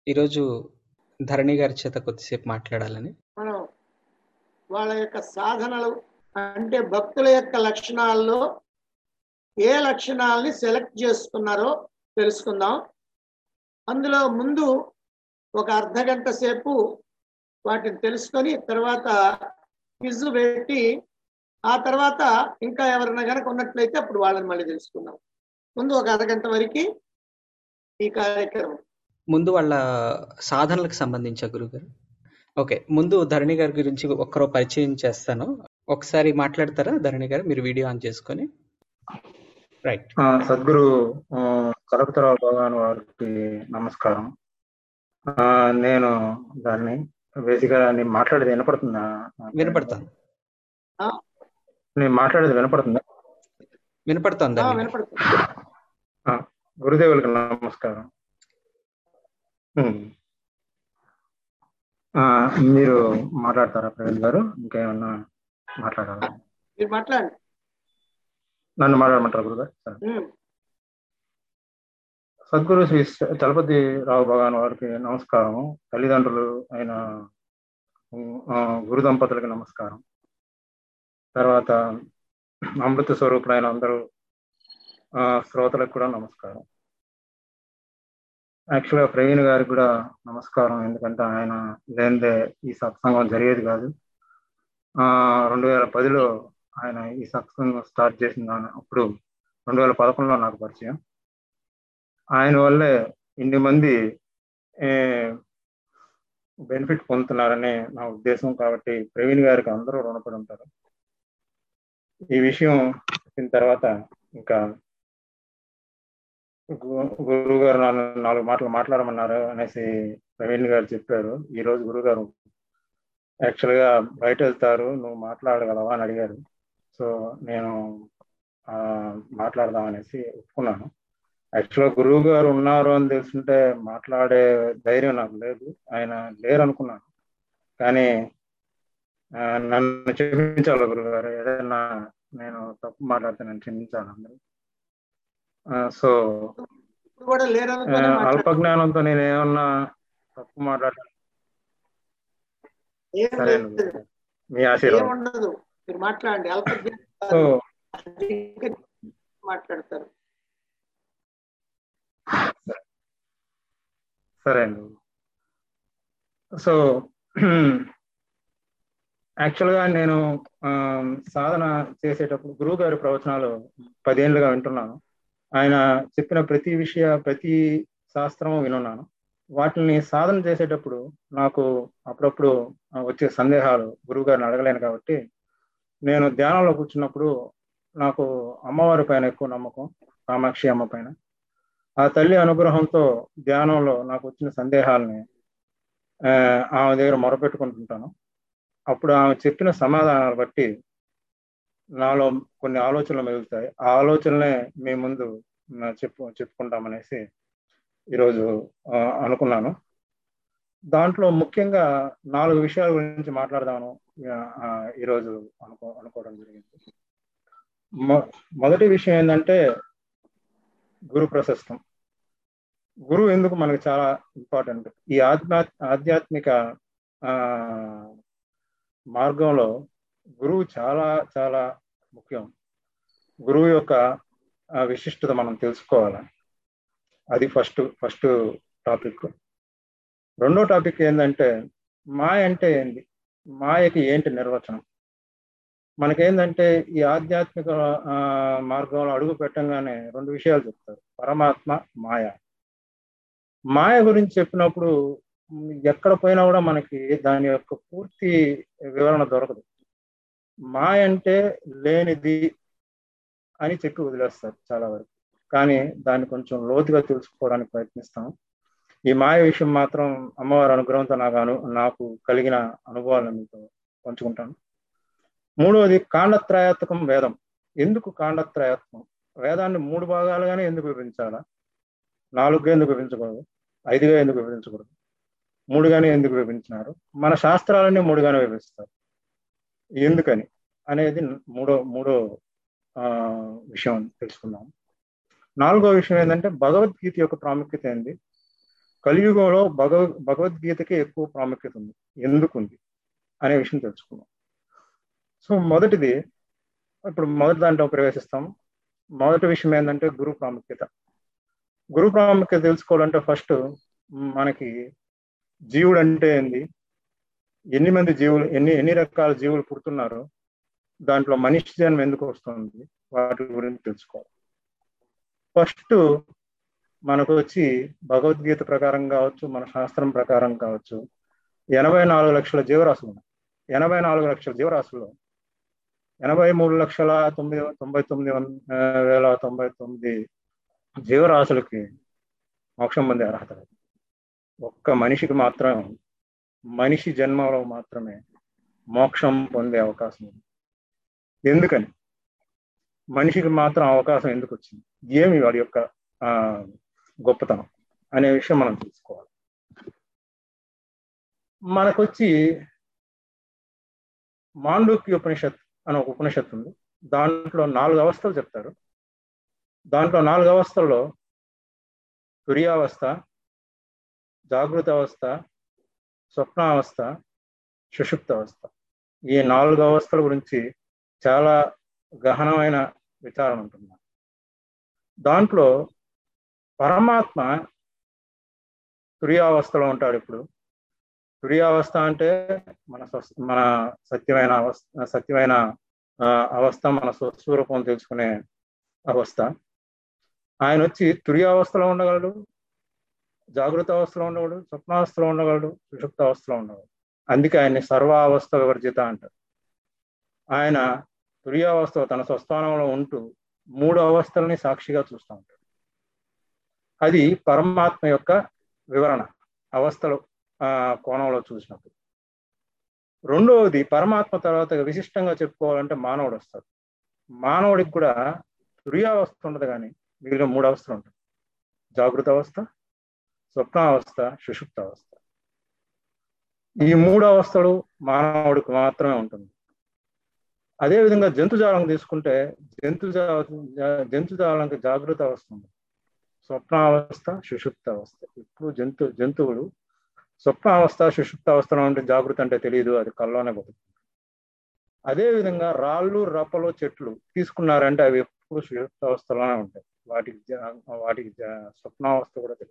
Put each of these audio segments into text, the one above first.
ఈరోజు ధరణి గారి చేత కొద్దిసేపు మాట్లాడాలని మనం వాళ్ళ యొక్క సాధనలు అంటే భక్తుల యొక్క లక్షణాల్లో ఏ లక్షణాలని సెలెక్ట్ చేసుకున్నారో తెలుసుకుందాం అందులో ముందు ఒక అర్ధ గంట సేపు వాటిని తెలుసుకొని తర్వాత క్విజ్ పెట్టి ఆ తర్వాత ఇంకా ఎవరైనా కనుక ఉన్నట్లయితే అప్పుడు వాళ్ళని మళ్ళీ తెలుసుకుందాం ముందు ఒక అరగంట వరకు ఈ కార్యక్రమం ముందు వాళ్ళ సాధనలకు సంబంధించా గురుగారు ఓకే ముందు ధరణి గారి గురించి ఒక్కరో పరిచయం చేస్తాను ఒకసారి మాట్లాడతారా ధరణి గారు మీరు వీడియో ఆన్ చేసుకొని రైట్ ఆ, సద్గురు ఆ, కలపతరావు భగవాన్ వారికి నమస్కారం ఆ, నేను దాన్ని బేసిక్గా నేను మాట్లాడేది వినపడుతుందా వినపడుతుంది నేను మాట్లాడేది వినపడుతుందా వినపడుతోందా ఆ, మీకు? వినపడుతుంది ఆ, గురుదేవులకు నమస్కారం ఉమ్. ఆ, మీరు మాట్లాడతారా ప్రవీణ్ గారు ఇంకేమన్నా మాట్లాడాలా మీరు మాట్లాడండి నన్ను మాట్లాడమంటారా గురుగారు సరే. ఉమ్. సద్గురు శ్రీ చలపతి రావు భగవాన్ వారికి నమస్కారం తల్లిదండ్రులు అయిన ఆ, గురు దంపతులకి నమస్కారం తర్వాత అమృత స్వరూపులైన అందరూ ఆ, శ్రోతలకు కూడా నమస్కారం యాక్చువల్గా ప్రవీణ్ గారికి కూడా నమస్కారం ఎందుకంటే ఆయన లేనిదే ఈ సత్సంగం జరిగేది కాదు ఆ, రెండు వేల పదిలో ఆయన ఈ సత్సంగం స్టార్ట్ చేసిన అప్పుడు రెండు వేల పదకొండులో నాకు పరిచయం ఆయన వల్లే ఇన్ని మంది బెనిఫిట్ పొందుతున్నారని నా ఉద్దేశం కాబట్టి ప్రవీణ్ గారికి అందరూ రుణపడి ఉంటారు ఈ విషయం చెప్పిన తర్వాత ఇంకా గు- గురువు గారు నన్ను నాలుగు మాటలు మాట్లాడమన్నారు అనేసి ప్రవీణ్ గారు చెప్పారు ఈ రోజు గురువు గారు యాక్చువల్ గా బయట వెళ్తారు నువ్వు మాట్లాడగలవా అని అడిగారు సో నేను ఆ, మాట్లాడదాం అనేసి ఒప్పుకున్నాను యాక్చువల్గా గురువు గారు ఉన్నారు అని తెలుసుంటే మాట్లాడే ధైర్యం నాకు లేదు ఆయన లేరు అనుకున్నాను కానీ ఆ, నన్ను క్షమించాలి గురువు గారు ఏదైనా నేను తప్పు మాట్లాడితే నన్ను క్షమించాలి అందరూ ఆ, సో ఇప్పుడు కూడా ఆ, లేరనుకోనే మాట్లాడండి అల్పజ్ఞానంతో నేను ఏమన్నా తప్పు మాట్లాడాను ఏం సరే లేదు మీ ఆశీర్వాదం ఏముండదు మీరు మాట్లాడండి అల్ప సో మాట్లాడతారు సరే అండి సో యాక్చువల్గా నేను ఆ, సాధన చేసేటప్పుడు గురువు గారి ప్రవచనాలు పదేళ్ళుగా వింటున్నాను ఆయన చెప్పిన ప్రతి విషయ ప్రతి శాస్త్రం వినున్నాను వాటిని సాధన చేసేటప్పుడు నాకు అప్పుడప్పుడు ఆ, వచ్చే సందేహాలు గురువు గారిని అడగలేను కాబట్టి నేను ధ్యానంలో కూర్చున్నప్పుడు నాకు అమ్మవారి పైన ఎక్కువ నమ్మకం కామాక్షి అమ్మ పైన ఆ తల్లి అనుగ్రహంతో ధ్యానంలో నాకు వచ్చిన సందేహాలని ఆ, ఆమె దగ్గర మొరపెట్టుకుంటుంటాను అప్పుడు ఆమె చెప్పిన సమాధానాలు బట్టి నాలో కొన్ని ఆలోచనలు మెదులుతాయి ఆ ఆలోచనలే మీ ముందు నా చెప్పు చెప్పుకుంటామనేసి ఈరోజు ఆ, అనుకున్నాను దాంట్లో ముఖ్యంగా నాలుగు విషయాల గురించి మాట్లాడదాము ఆ, ఈరోజు అనుకో అనుకోవడం జరిగింది మొ- మొదటి విషయం ఏంటంటే గురు ప్రశస్తం గురువు ఎందుకు మనకు చాలా ఇంపార్టెంట్ ఈ ఆధ్యా ఆధ్యాత్మిక ఆ, మార్గంలో గురువు చాలా చాలా ముఖ్యం గురువు యొక్క ఆ, విశిష్టత మనం తెలుసుకోవాలి అది ఫస్ట్ ఫస్ట్ టాపిక్ రెండో టాపిక్ ఏంటంటే మాయ అంటే ఏంది మాయకి ఏంటి నిర్వచనం మనకేందంటే ఈ ఆధ్యాత్మిక ఆ, మార్గంలో అడుగు పెట్టంగానే రెండు విషయాలు చెప్తారు పరమాత్మ మాయ మాయ గురించి చెప్పినప్పుడు ఉమ్, ఎక్కడ పోయినా కూడా మనకి దాని యొక్క పూర్తి వివరణ దొరకదు మాయ అంటే లేనిది అని చెప్పి వదిలేస్తారు చాలా వరకు కానీ దాన్ని కొంచెం లోతుగా తెలుసుకోవడానికి ప్రయత్నిస్తాం ఈ మాయ విషయం మాత్రం అమ్మవారి అనుగ్రహంతో నాకు అను నాకు కలిగిన అనుభవాలను మీతో పంచుకుంటాను మూడవది కాండత్రయాత్మకం వేదం ఎందుకు కాండత్రయాత్మకం వేదాన్ని మూడు భాగాలుగానే ఎందుకు విభజించాలా నాలుగుగా ఎందుకు విభజించకూడదు ఐదుగా ఎందుకు విభజించకూడదు మూడుగానే ఎందుకు విభజించినారు మన శాస్త్రాలన్నీ మూడుగానే విభజిస్తారు ఎందుకని అనేది మూడో మూడో ఆ, విషయం తెలుసుకుందాం నాలుగో విషయం ఏంటంటే భగవద్గీత యొక్క ప్రాముఖ్యత ఏంది కలియుగంలో భగవ భగవద్గీతకి ఎక్కువ ప్రాముఖ్యత ఉంది ఎందుకుంది అనే విషయం తెలుసుకున్నాం సో మొదటిది ఇప్పుడు మొదటి దాంట్లో ప్రవేశిస్తాం మొదటి విషయం ఏంటంటే గురు ప్రాముఖ్యత గురు ప్రాముఖ్యత తెలుసుకోవాలంటే ఫస్ట్ మనకి జీవుడు అంటే ఏంది ఎన్ని మంది జీవులు ఎన్ని ఎన్ని రకాల జీవులు పుడుతున్నారు దాంట్లో మనిషి జన్మ ఎందుకు వస్తుంది వాటి గురించి తెలుసుకోవాలి ఫస్ట్ మనకు వచ్చి భగవద్గీత ప్రకారం కావచ్చు మన శాస్త్రం ప్రకారం కావచ్చు ఎనభై నాలుగు లక్షల జీవరాశులు ఉన్నాయి ఎనభై నాలుగు లక్షల జీవరాశుల్లో ఎనభై మూడు లక్షల తొమ్మిది తొంభై తొమ్మిది వేల తొంభై తొమ్మిది జీవరాశులకి మోక్షం పొందే అర్హత లేదు ఒక్క మనిషికి మాత్రం మనిషి జన్మలో మాత్రమే మోక్షం పొందే అవకాశం ఉంది ఎందుకని మనిషికి మాత్రం అవకాశం ఎందుకు వచ్చింది ఏమి వాడి యొక్క ఆ గొప్పతనం అనే విషయం మనం తెలుసుకోవాలి మనకొచ్చి మాండూక్య ఉపనిషత్ అని ఒక ఉపనిషత్తు ఉంది దాంట్లో నాలుగు అవస్థలు చెప్తారు దాంట్లో నాలుగు అవస్థల్లో తురియావస్థ జాగృత అవస్థ స్వప్నావస్థ సుషుప్త అవస్థ ఈ నాలుగు అవస్థల గురించి చాలా గహనమైన విచారణ ఉంటుంది దాంట్లో పరమాత్మ తురియావస్థలో ఉంటాడు ఇప్పుడు తురియావస్థ అంటే మన మన సత్యమైన అవస్థ సత్యమైన అవస్థ మన స్వరూపం తెలుసుకునే అవస్థ ఆయన వచ్చి తురియావస్థలో ఉండగలడు జాగృత అవస్థలో ఉండగలడు స్వప్నావస్థలో ఉండగలడు సుషుప్త అవస్థలో ఉండగలడు అందుకే ఆయన్ని సర్వావస్థ వివర్జిత అంటారు ఆయన తురియావస్థ తన స్వస్థానంలో ఉంటూ మూడు అవస్థల్ని సాక్షిగా చూస్తూ ఉంటాడు అది పరమాత్మ యొక్క వివరణ అవస్థలు ఆ కోణంలో చూసినప్పుడు రెండవది పరమాత్మ తర్వాత విశిష్టంగా చెప్పుకోవాలంటే మానవుడు వస్తాడు మానవుడికి కూడా తురియావస్థ ఉండదు కానీ మిగిలిన మూడు అవస్థలు ఉంటాయి జాగృత అవస్థ స్వప్నావస్థ సుషుప్త అవస్థ ఈ మూడు అవస్థలు మానవుడికి మాత్రమే ఉంటుంది అదేవిధంగా జంతుజాలం తీసుకుంటే జంతుజా జంతుజాలంకి జాగృత అవస్థ ఉంది స్వప్నావస్థ సుషుప్త అవస్థ ఇప్పుడు జంతు జంతువులు స్వప్నావస్థ సుషుప్త అవస్థలో ఉంటే జాగృత అంటే తెలియదు అది కల్లోనే బతుకుతుంది అదేవిధంగా రాళ్ళు రప్పలు చెట్లు తీసుకున్నారంటే అవి ఎప్పుడు సుషుప్త అవస్థలోనే ఉంటాయి వాటికి వాటికి స్వప్నావస్థ కూడా తెలియదు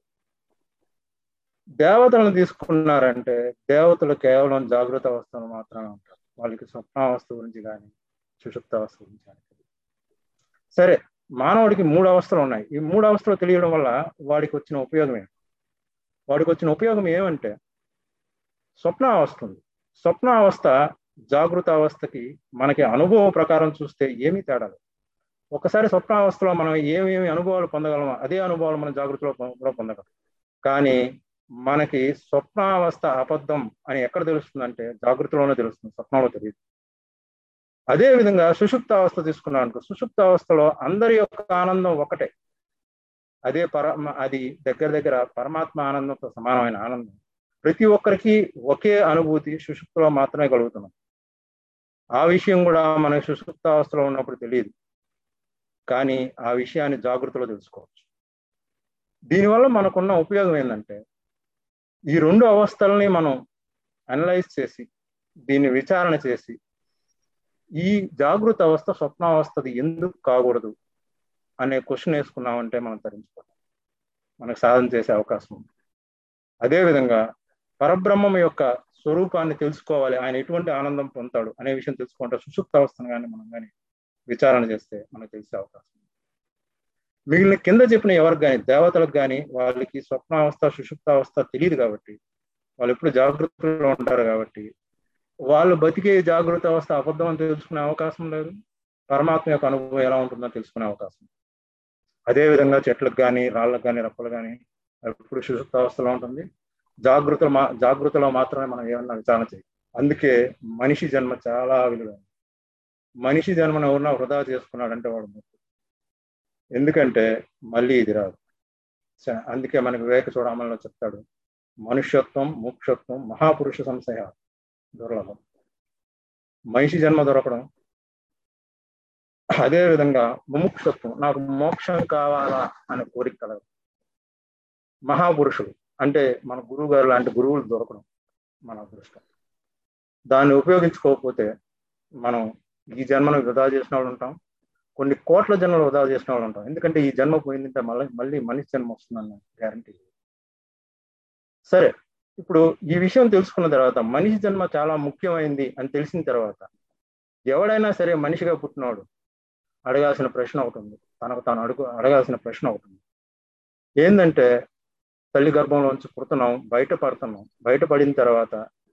దేవతలను తీసుకున్నారంటే దేవతలు కేవలం జాగృత అవస్థలు మాత్రమే ఉంటారు వాళ్ళకి స్వప్నావస్థ గురించి కానీ సుషుప్త అవస్థ గురించి కానీ సరే మానవుడికి మూడు అవస్థలు ఉన్నాయి ఈ మూడు అవస్థలు తెలియడం వల్ల వాడికి వచ్చిన ఉపయోగం ఏంటి వాడికి వచ్చిన ఉపయోగం ఏమంటే స్వప్న అవస్థ ఉంది స్వప్న అవస్థ జాగృత అవస్థకి మనకి అనుభవం ప్రకారం చూస్తే ఏమీ తేడా లేదు ఒకసారి స్వప్నావస్థలో మనం ఏమేమి అనుభవాలు పొందగలమో అదే అనుభవాలు మనం జాగృతిలో కూడా పొందగలం కానీ మనకి స్వప్నావస్థ అబద్ధం అని ఎక్కడ తెలుస్తుందంటే జాగృతిలోనే తెలుస్తుంది స్వప్నంలో తెలియదు అదే విధంగా సుషుప్త అవస్థ తీసుకున్నాం అనుకో సుషుప్త అవస్థలో అందరి యొక్క ఆనందం ఒకటే అదే పర అది దగ్గర దగ్గర పరమాత్మ ఆనందంతో సమానమైన ఆనందం ప్రతి ఒక్కరికి ఒకే అనుభూతి సుషుప్తలో మాత్రమే కలుగుతున్నాం ఆ విషయం కూడా మనకి సుషుప్త అవస్థలో ఉన్నప్పుడు తెలియదు కానీ ఆ విషయాన్ని జాగృతిలో తెలుసుకోవచ్చు దీనివల్ల మనకున్న ఉపయోగం ఏంటంటే ఈ రెండు అవస్థల్ని మనం అనలైజ్ చేసి దీన్ని విచారణ చేసి ఈ జాగృత అవస్థ స్వప్నావస్థది ఎందుకు కాకూడదు అనే క్వశ్చన్ వేసుకున్నామంటే మనం తరించుకోవాలి మనకు సాధన చేసే అవకాశం ఉంది అదేవిధంగా పరబ్రహ్మం యొక్క స్వరూపాన్ని తెలుసుకోవాలి ఆయన ఎటువంటి ఆనందం పొందుతాడు అనే విషయం తెలుసుకుంటే సుషుప్త అవస్థను కానీ మనం కానీ విచారణ చేస్తే మనకు తెలిసే అవకాశం ఉంది మిగిలిన కింద చెప్పిన ఎవరికి కానీ దేవతలకు కానీ వాళ్ళకి స్వప్నావస్థ సుషుప్తావస్థ తెలియదు కాబట్టి వాళ్ళు ఎప్పుడు జాగృతిలో ఉంటారు కాబట్టి వాళ్ళు బతికే జాగృత అవస్థ అబద్ధం అని తెలుసుకునే అవకాశం లేదు పరమాత్మ యొక్క అనుభవం ఎలా ఉంటుందో తెలుసుకునే అవకాశం అదేవిధంగా చెట్లకు కానీ రాళ్ళకు కానీ రప్పలు కానీ ఎప్పుడు సుషుప్త అవస్థలో ఉంటుంది జాగృత మా జాగృతలో మాత్రమే మనం ఏమన్నా విచారణ చేయాలి అందుకే మనిషి జన్మ చాలా విలువైన మనిషి జన్మను ఎవరన్నా వృధా చేసుకున్నాడంటే వాడు ఎందుకంటే మళ్ళీ ఇది రాదు అందుకే మనకి వివేక చూడమల్లో చెప్తాడు మనుష్యత్వం మోక్షత్వం మహాపురుష సంశయ దుర్లభం మనిషి జన్మ దొరకడం అదే విధంగా ముముక్షత్వం నాకు మోక్షం కావాలా అనే కోరిక కలదు మహాపురుషులు అంటే మన గురువు గారు లాంటి గురువులు దొరకడం మన అదృష్టం దాన్ని ఉపయోగించుకోకపోతే మనం ఈ జన్మను వృధా చేసిన వాళ్ళు ఉంటాం కొన్ని కోట్ల జన్మలు వృధా చేసిన వాళ్ళు ఉంటాం ఎందుకంటే ఈ జన్మ పోయిందంటే మళ్ళీ మళ్ళీ మనిషి జన్మ వస్తుందన్న గ్యారంటీ సరే ఇప్పుడు ఈ విషయం తెలుసుకున్న తర్వాత మనిషి జన్మ చాలా ముఖ్యమైంది అని తెలిసిన తర్వాత ఎవడైనా సరే మనిషిగా పుట్టినవాడు అడగాల్సిన ప్రశ్న ఒకటి ఉంది తనకు తాను అడుగు అడగాల్సిన ప్రశ్న ఒకటి ఉంది ఏంటంటే తల్లి గర్భంలోంచి పుడుతున్నాం బయట పడుతున్నాం బయట పడిన తర్వాత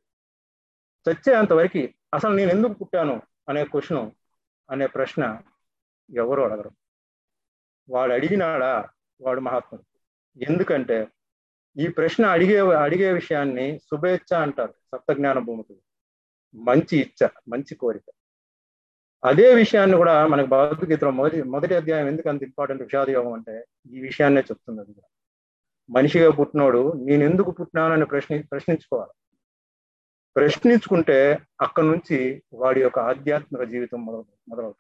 చచ్చేంత వరకు అసలు నేను ఎందుకు పుట్టాను అనే క్వశ్చన్ అనే ప్రశ్న ఎవరు అడగరు వాడు అడిగినాడా వాడు మహాత్ముడు ఎందుకంటే ఈ ప్రశ్న అడిగే అడిగే విషయాన్ని శుభేచ్ఛ అంటారు సప్తజ్ఞాన భూమికి మంచి ఇచ్చ మంచి కోరిక అదే విషయాన్ని కూడా మనకు భగవద్గీతలో మొదటి మొదటి అధ్యాయం ఎందుకు అంత ఇంపార్టెంట్ విషాద యోగం అంటే ఈ విషయాన్నే చెప్తుంది అది కూడా మనిషిగా పుట్టినోడు నేను ఎందుకు పుట్టినానని ప్రశ్ని ప్రశ్నించుకోవాలి ప్రశ్నించుకుంటే అక్కడి నుంచి వాడి యొక్క ఆధ్యాత్మిక జీవితం మొదలు మొదలవుతుంది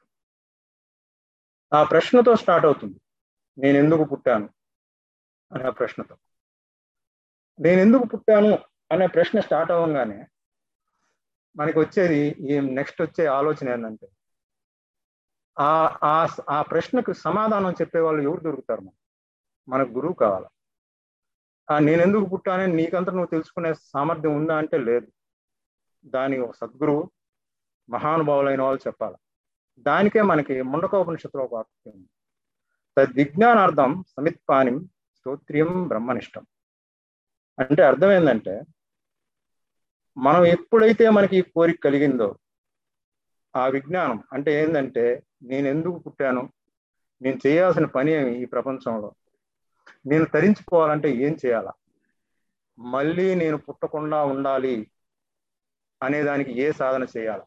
ఆ ప్రశ్నతో స్టార్ట్ అవుతుంది నేను ఎందుకు పుట్టాను అనే ప్రశ్నతో నేను ఎందుకు పుట్టాను అనే ప్రశ్న స్టార్ట్ అవ్వగానే మనకి వచ్చేది ఈ నెక్స్ట్ వచ్చే ఆలోచన ఏంటంటే ఆ ఆ ఆ ప్రశ్నకు సమాధానం చెప్పే వాళ్ళు ఎవరు దొరుకుతారు మనకు మనకు గురువు కావాలి ఆ నేను ఎందుకు పుట్టానని నీకంతా నువ్వు తెలుసుకునే సామర్థ్యం ఉందా అంటే లేదు దాని ఒక సద్గురువు మహానుభావులైన వాళ్ళు చెప్పాలి దానికే మనకి ముండకోపనిషత్తులో ఒక వాక్యం ఉంది తద్విజ్ఞానార్థం సమిత్పానిం స్తోత్రియం బ్రహ్మనిష్టం అంటే అర్థం ఏంటంటే మనం ఎప్పుడైతే మనకి ఈ కోరిక కలిగిందో ఆ విజ్ఞానం అంటే ఏంటంటే నేను ఎందుకు పుట్టాను నేను చేయాల్సిన పని ఏమి ఈ ప్రపంచంలో నేను తరించుకోవాలంటే ఏం చేయాలా మళ్ళీ నేను పుట్టకుండా ఉండాలి అనే దానికి ఏ సాధన చేయాలి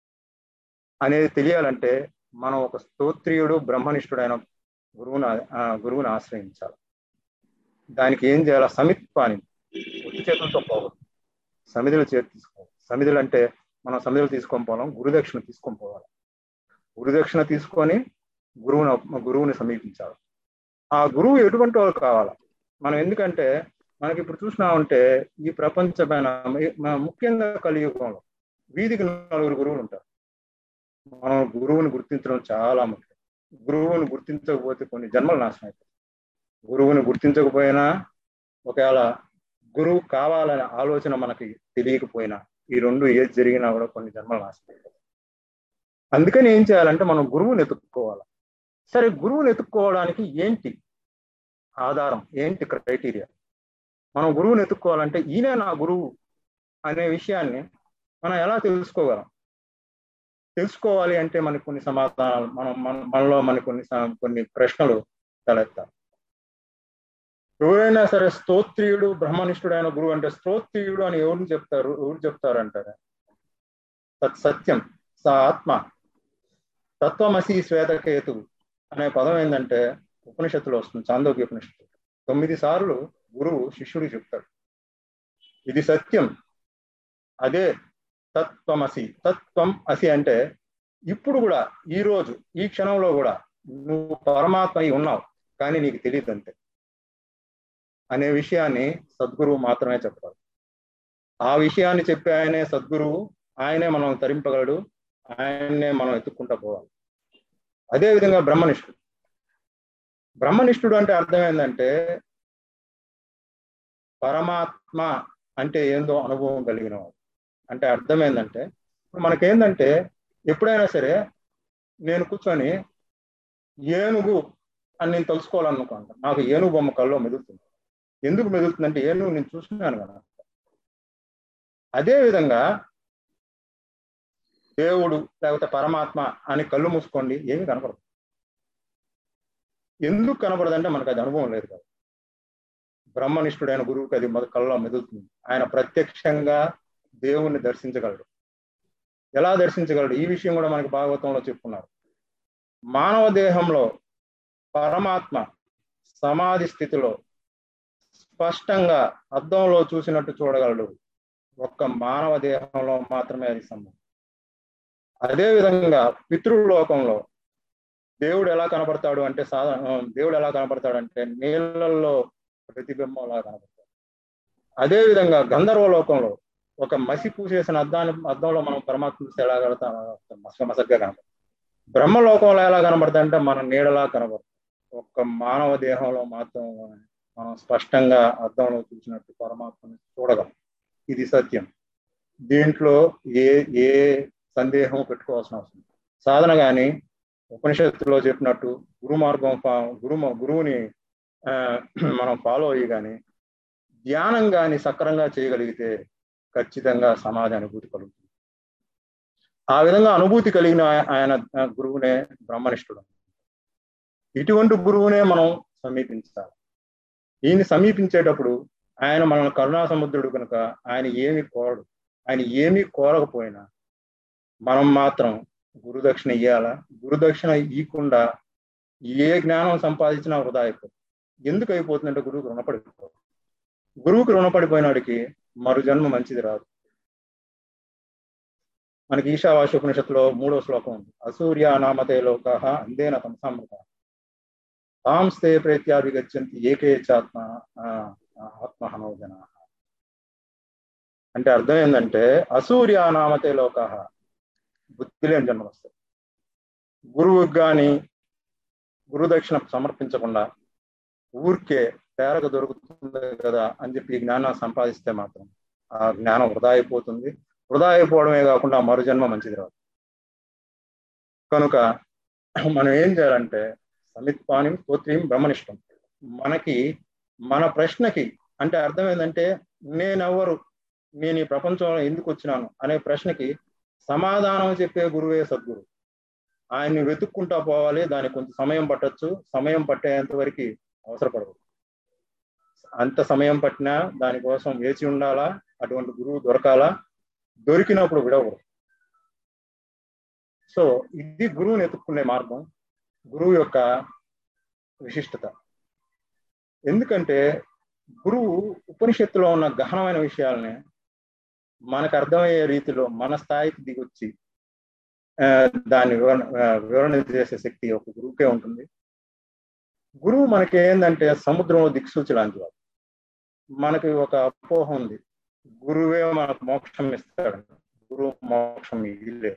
అనేది తెలియాలంటే మనం ఒక స్తోత్రియుడు బ్రహ్మనిష్ఠుడైన గురువుని గురువుని ఆశ్రయించాలి దానికి ఏం చేయాలి సమిత్పాని ఒట్టి చేతులతో పోవద్దు సమిధులు చేతి తీసుకోవాలి సమిధులు అంటే మనం సమిధులు తీసుకొని పోవాలం గురుదక్షిణ తీసుకొని పోవాలి గురుదక్షిణ తీసుకొని గురువుని గురువుని సమీపించాలి ఆ గురువు ఎటువంటి వాళ్ళు కావాలి మనం ఎందుకంటే మనకి ఇప్పుడు చూసినా ఉంటే ఈ ప్రపంచమైన ముఖ్యంగా కలియుగంలో వీధికి నలుగురు గురువులు ఉంటారు మనం గురువుని గుర్తించడం చాలా ముఖ్యం గురువుని గుర్తించకపోతే కొన్ని జన్మలు నాశనం అవుతాయి గురువుని గుర్తించకపోయినా ఒకవేళ గురువు కావాలనే ఆలోచన మనకి తెలియకపోయినా ఈ రెండు ఏది జరిగినా కూడా కొన్ని జన్మలు నాశనం అవుతాయి అందుకని ఏం చేయాలంటే మనం గురువుని ఎత్తుక్కోవాలి సరే గురువుని ఎత్తుక్కోవడానికి ఏంటి ఆధారం ఏంటి క్రైటీరియా మనం గురువుని ఎత్తుక్కోవాలంటే ఈయనే నా గురువు అనే విషయాన్ని మనం ఎలా తెలుసుకోగలం తెలుసుకోవాలి అంటే మనకి కొన్ని సమాధానాలు మనం మన మనలో మనకి కొన్ని కొన్ని ప్రశ్నలు తలెత్తాలి ఎవరైనా సరే స్తోత్రియుడు బ్రహ్మనిష్ఠుడైన గురువు అంటే స్తోత్రియుడు అని ఎవరు చెప్తారు ఎవరు చెప్తారు అంటారు తత్ సత్యం స ఆత్మ తత్వమసి శ్వేతకేతు అనే పదం ఏంటంటే ఉపనిషత్తులో వస్తుంది చాందోగ్య ఉపనిషత్తు తొమ్మిది సార్లు గురువు శిష్యుడు చెప్తాడు ఇది సత్యం అదే తత్వమసి తత్వం అసి అంటే ఇప్పుడు కూడా ఈ రోజు ఈ క్షణంలో కూడా నువ్వు పరమాత్మ అయి ఉన్నావు కానీ నీకు తెలియదు అంతే అనే విషయాన్ని సద్గురువు మాత్రమే చెప్తాడు ఆ విషయాన్ని చెప్పి ఆయనే సద్గురువు ఆయనే మనం తరింపగలడు ఆయన్నే మనం ఎత్తుక్కుంటా పోవాలి అదే విధంగా బ్రహ్మనిష్ఠుడు బ్రహ్మనిష్ఠుడు అంటే అర్థం ఏంటంటే పరమాత్మ అంటే ఏందో అనుభవం కలిగిన వాడు అంటే అర్థం ఏంటంటే ఇప్పుడు మనకేందంటే ఎప్పుడైనా సరే నేను కూర్చొని ఏనుగు అని నేను తెలుసుకోవాలనుకుంటా నాకు ఏనుగు బొమ్మ కల్లో మెదులుతుంది ఎందుకు మెదులుతుందంటే ఏనుగు నేను చూస్తున్నాను కదా అదే విధంగా దేవుడు లేకపోతే పరమాత్మ అని కళ్ళు మూసుకోండి ఏమీ కనపడదు ఎందుకు కనపడదంటే మనకు అది అనుభవం లేదు కదా బ్రహ్మనిష్ఠుడైన గురువుకి అది మొదటి కళ్ళలో మెదులుతుంది ఆయన ప్రత్యక్షంగా దేవుణ్ణి దర్శించగలడు ఎలా దర్శించగలడు ఈ విషయం కూడా మనకి భాగవతంలో చెప్పుకున్నారు మానవ దేహంలో పరమాత్మ సమాధి స్థితిలో స్పష్టంగా అద్దంలో చూసినట్టు చూడగలడు ఒక్క మానవ దేహంలో మాత్రమే అది సంభవం అదే విధంగా పితృలోకంలో దేవుడు ఎలా కనపడతాడు అంటే సాధారణ దేవుడు ఎలా కనపడతాడు అంటే నీళ్ళల్లో ప్రతిబింబంలా కనపడతాడు అదే విధంగా గంధర్వ లోకంలో ఒక మసి పూసేసిన అద్దాన్ని అద్దంలో మనం పరమాత్మ చూస్తే ఎలా కడతాం మసక మసగ్గా కనబడుతుంది బ్రహ్మలోకంలో ఎలా కనబడుతుంది అంటే మన నీడలా కనబడుతుంది ఒక్క మానవ దేహంలో మాత్రం మనం స్పష్టంగా అద్దంలో చూసినట్టు పరమాత్మని చూడగలం ఇది సత్యం దీంట్లో ఏ ఏ సందేహం పెట్టుకోవాల్సిన అవసరం సాధన కానీ ఉపనిషత్తులో చెప్పినట్టు గురు మార్గం గురు గురువుని మనం ఫాలో అయ్యి కానీ ధ్యానం కానీ సక్రంగా చేయగలిగితే ఖచ్చితంగా సమాజ అనుభూతి కలుగుతుంది ఆ విధంగా అనుభూతి కలిగిన ఆయన గురువునే బ్రహ్మనిష్ఠుడు ఇటువంటి గురువునే మనం సమీపించాలి ఈయన్ని సమీపించేటప్పుడు ఆయన మనల్ని కరుణా సముద్రుడు కనుక ఆయన ఏమి కోరడు ఆయన ఏమీ కోరకపోయినా మనం మాత్రం గురుదక్షిణ ఇయ్యాలా గురుదక్షిణ ఇవ్వకుండా ఏ జ్ఞానం సంపాదించినా వృధా అయిపోతుంది ఎందుకు అయిపోతుందంటే గురువుకు రుణపడిపోతుంది గురువుకి రుణపడిపోయినాడికి మరు జన్మ మంచిది రాదు మనకి ఈశావాశోపనిషత్తులో మూడో శ్లోకం ఉంది అసూర్య నామతే లోక అందేన తమసామృత తాంస్తే ప్రేత్యాభిగచ్చంతి ఏకే చాత్మ ఆత్మహనోజన అంటే అర్థం ఏంటంటే అసూర్య నామతే లోక బుద్ధి లేని జన్మలు వస్తాయి గురువుకి కానీ గురుదక్షిణ సమర్పించకుండా ఊరికే తేరగ దొరుకుతుంది కదా అని చెప్పి జ్ఞానం సంపాదిస్తే మాత్రం ఆ జ్ఞానం వృధా అయిపోతుంది వృధా అయిపోవడమే కాకుండా మరు జన్మ మంచిది రాదు కనుక మనం ఏం చేయాలంటే సమిత్పాని స్తోత్రీం బ్రహ్మనిష్టం మనకి మన ప్రశ్నకి అంటే అర్థం ఏంటంటే నేనెవరు నేను ఈ ప్రపంచంలో ఎందుకు వచ్చినాను అనే ప్రశ్నకి సమాధానం చెప్పే గురువే సద్గురు ఆయన్ని వెతుక్కుంటా పోవాలి దానికి కొంచెం సమయం పట్టచ్చు సమయం పట్టేంత వరకు అవసరపడదు అంత సమయం పట్టినా దానికోసం వేచి ఉండాలా అటువంటి గురువు దొరకాలా దొరికినప్పుడు విడవరు సో ఇది గురువుని ఎత్తుక్కునే మార్గం గురువు యొక్క విశిష్టత ఎందుకంటే గురువు ఉపనిషత్తులో ఉన్న గహనమైన విషయాలని మనకు అర్థమయ్యే రీతిలో మన స్థాయికి దిగొచ్చి దాన్ని వివరణ వివరణ చేసే శక్తి ఒక గురువుకే ఉంటుంది గురువు మనకి ఏంటంటే సముద్రంలో దిక్సూచి లాంటి వాడు మనకి ఒక అపోహ ఉంది గురువే మనకు మోక్షం ఇస్తాడు గురువు మోక్షం ఇల్లే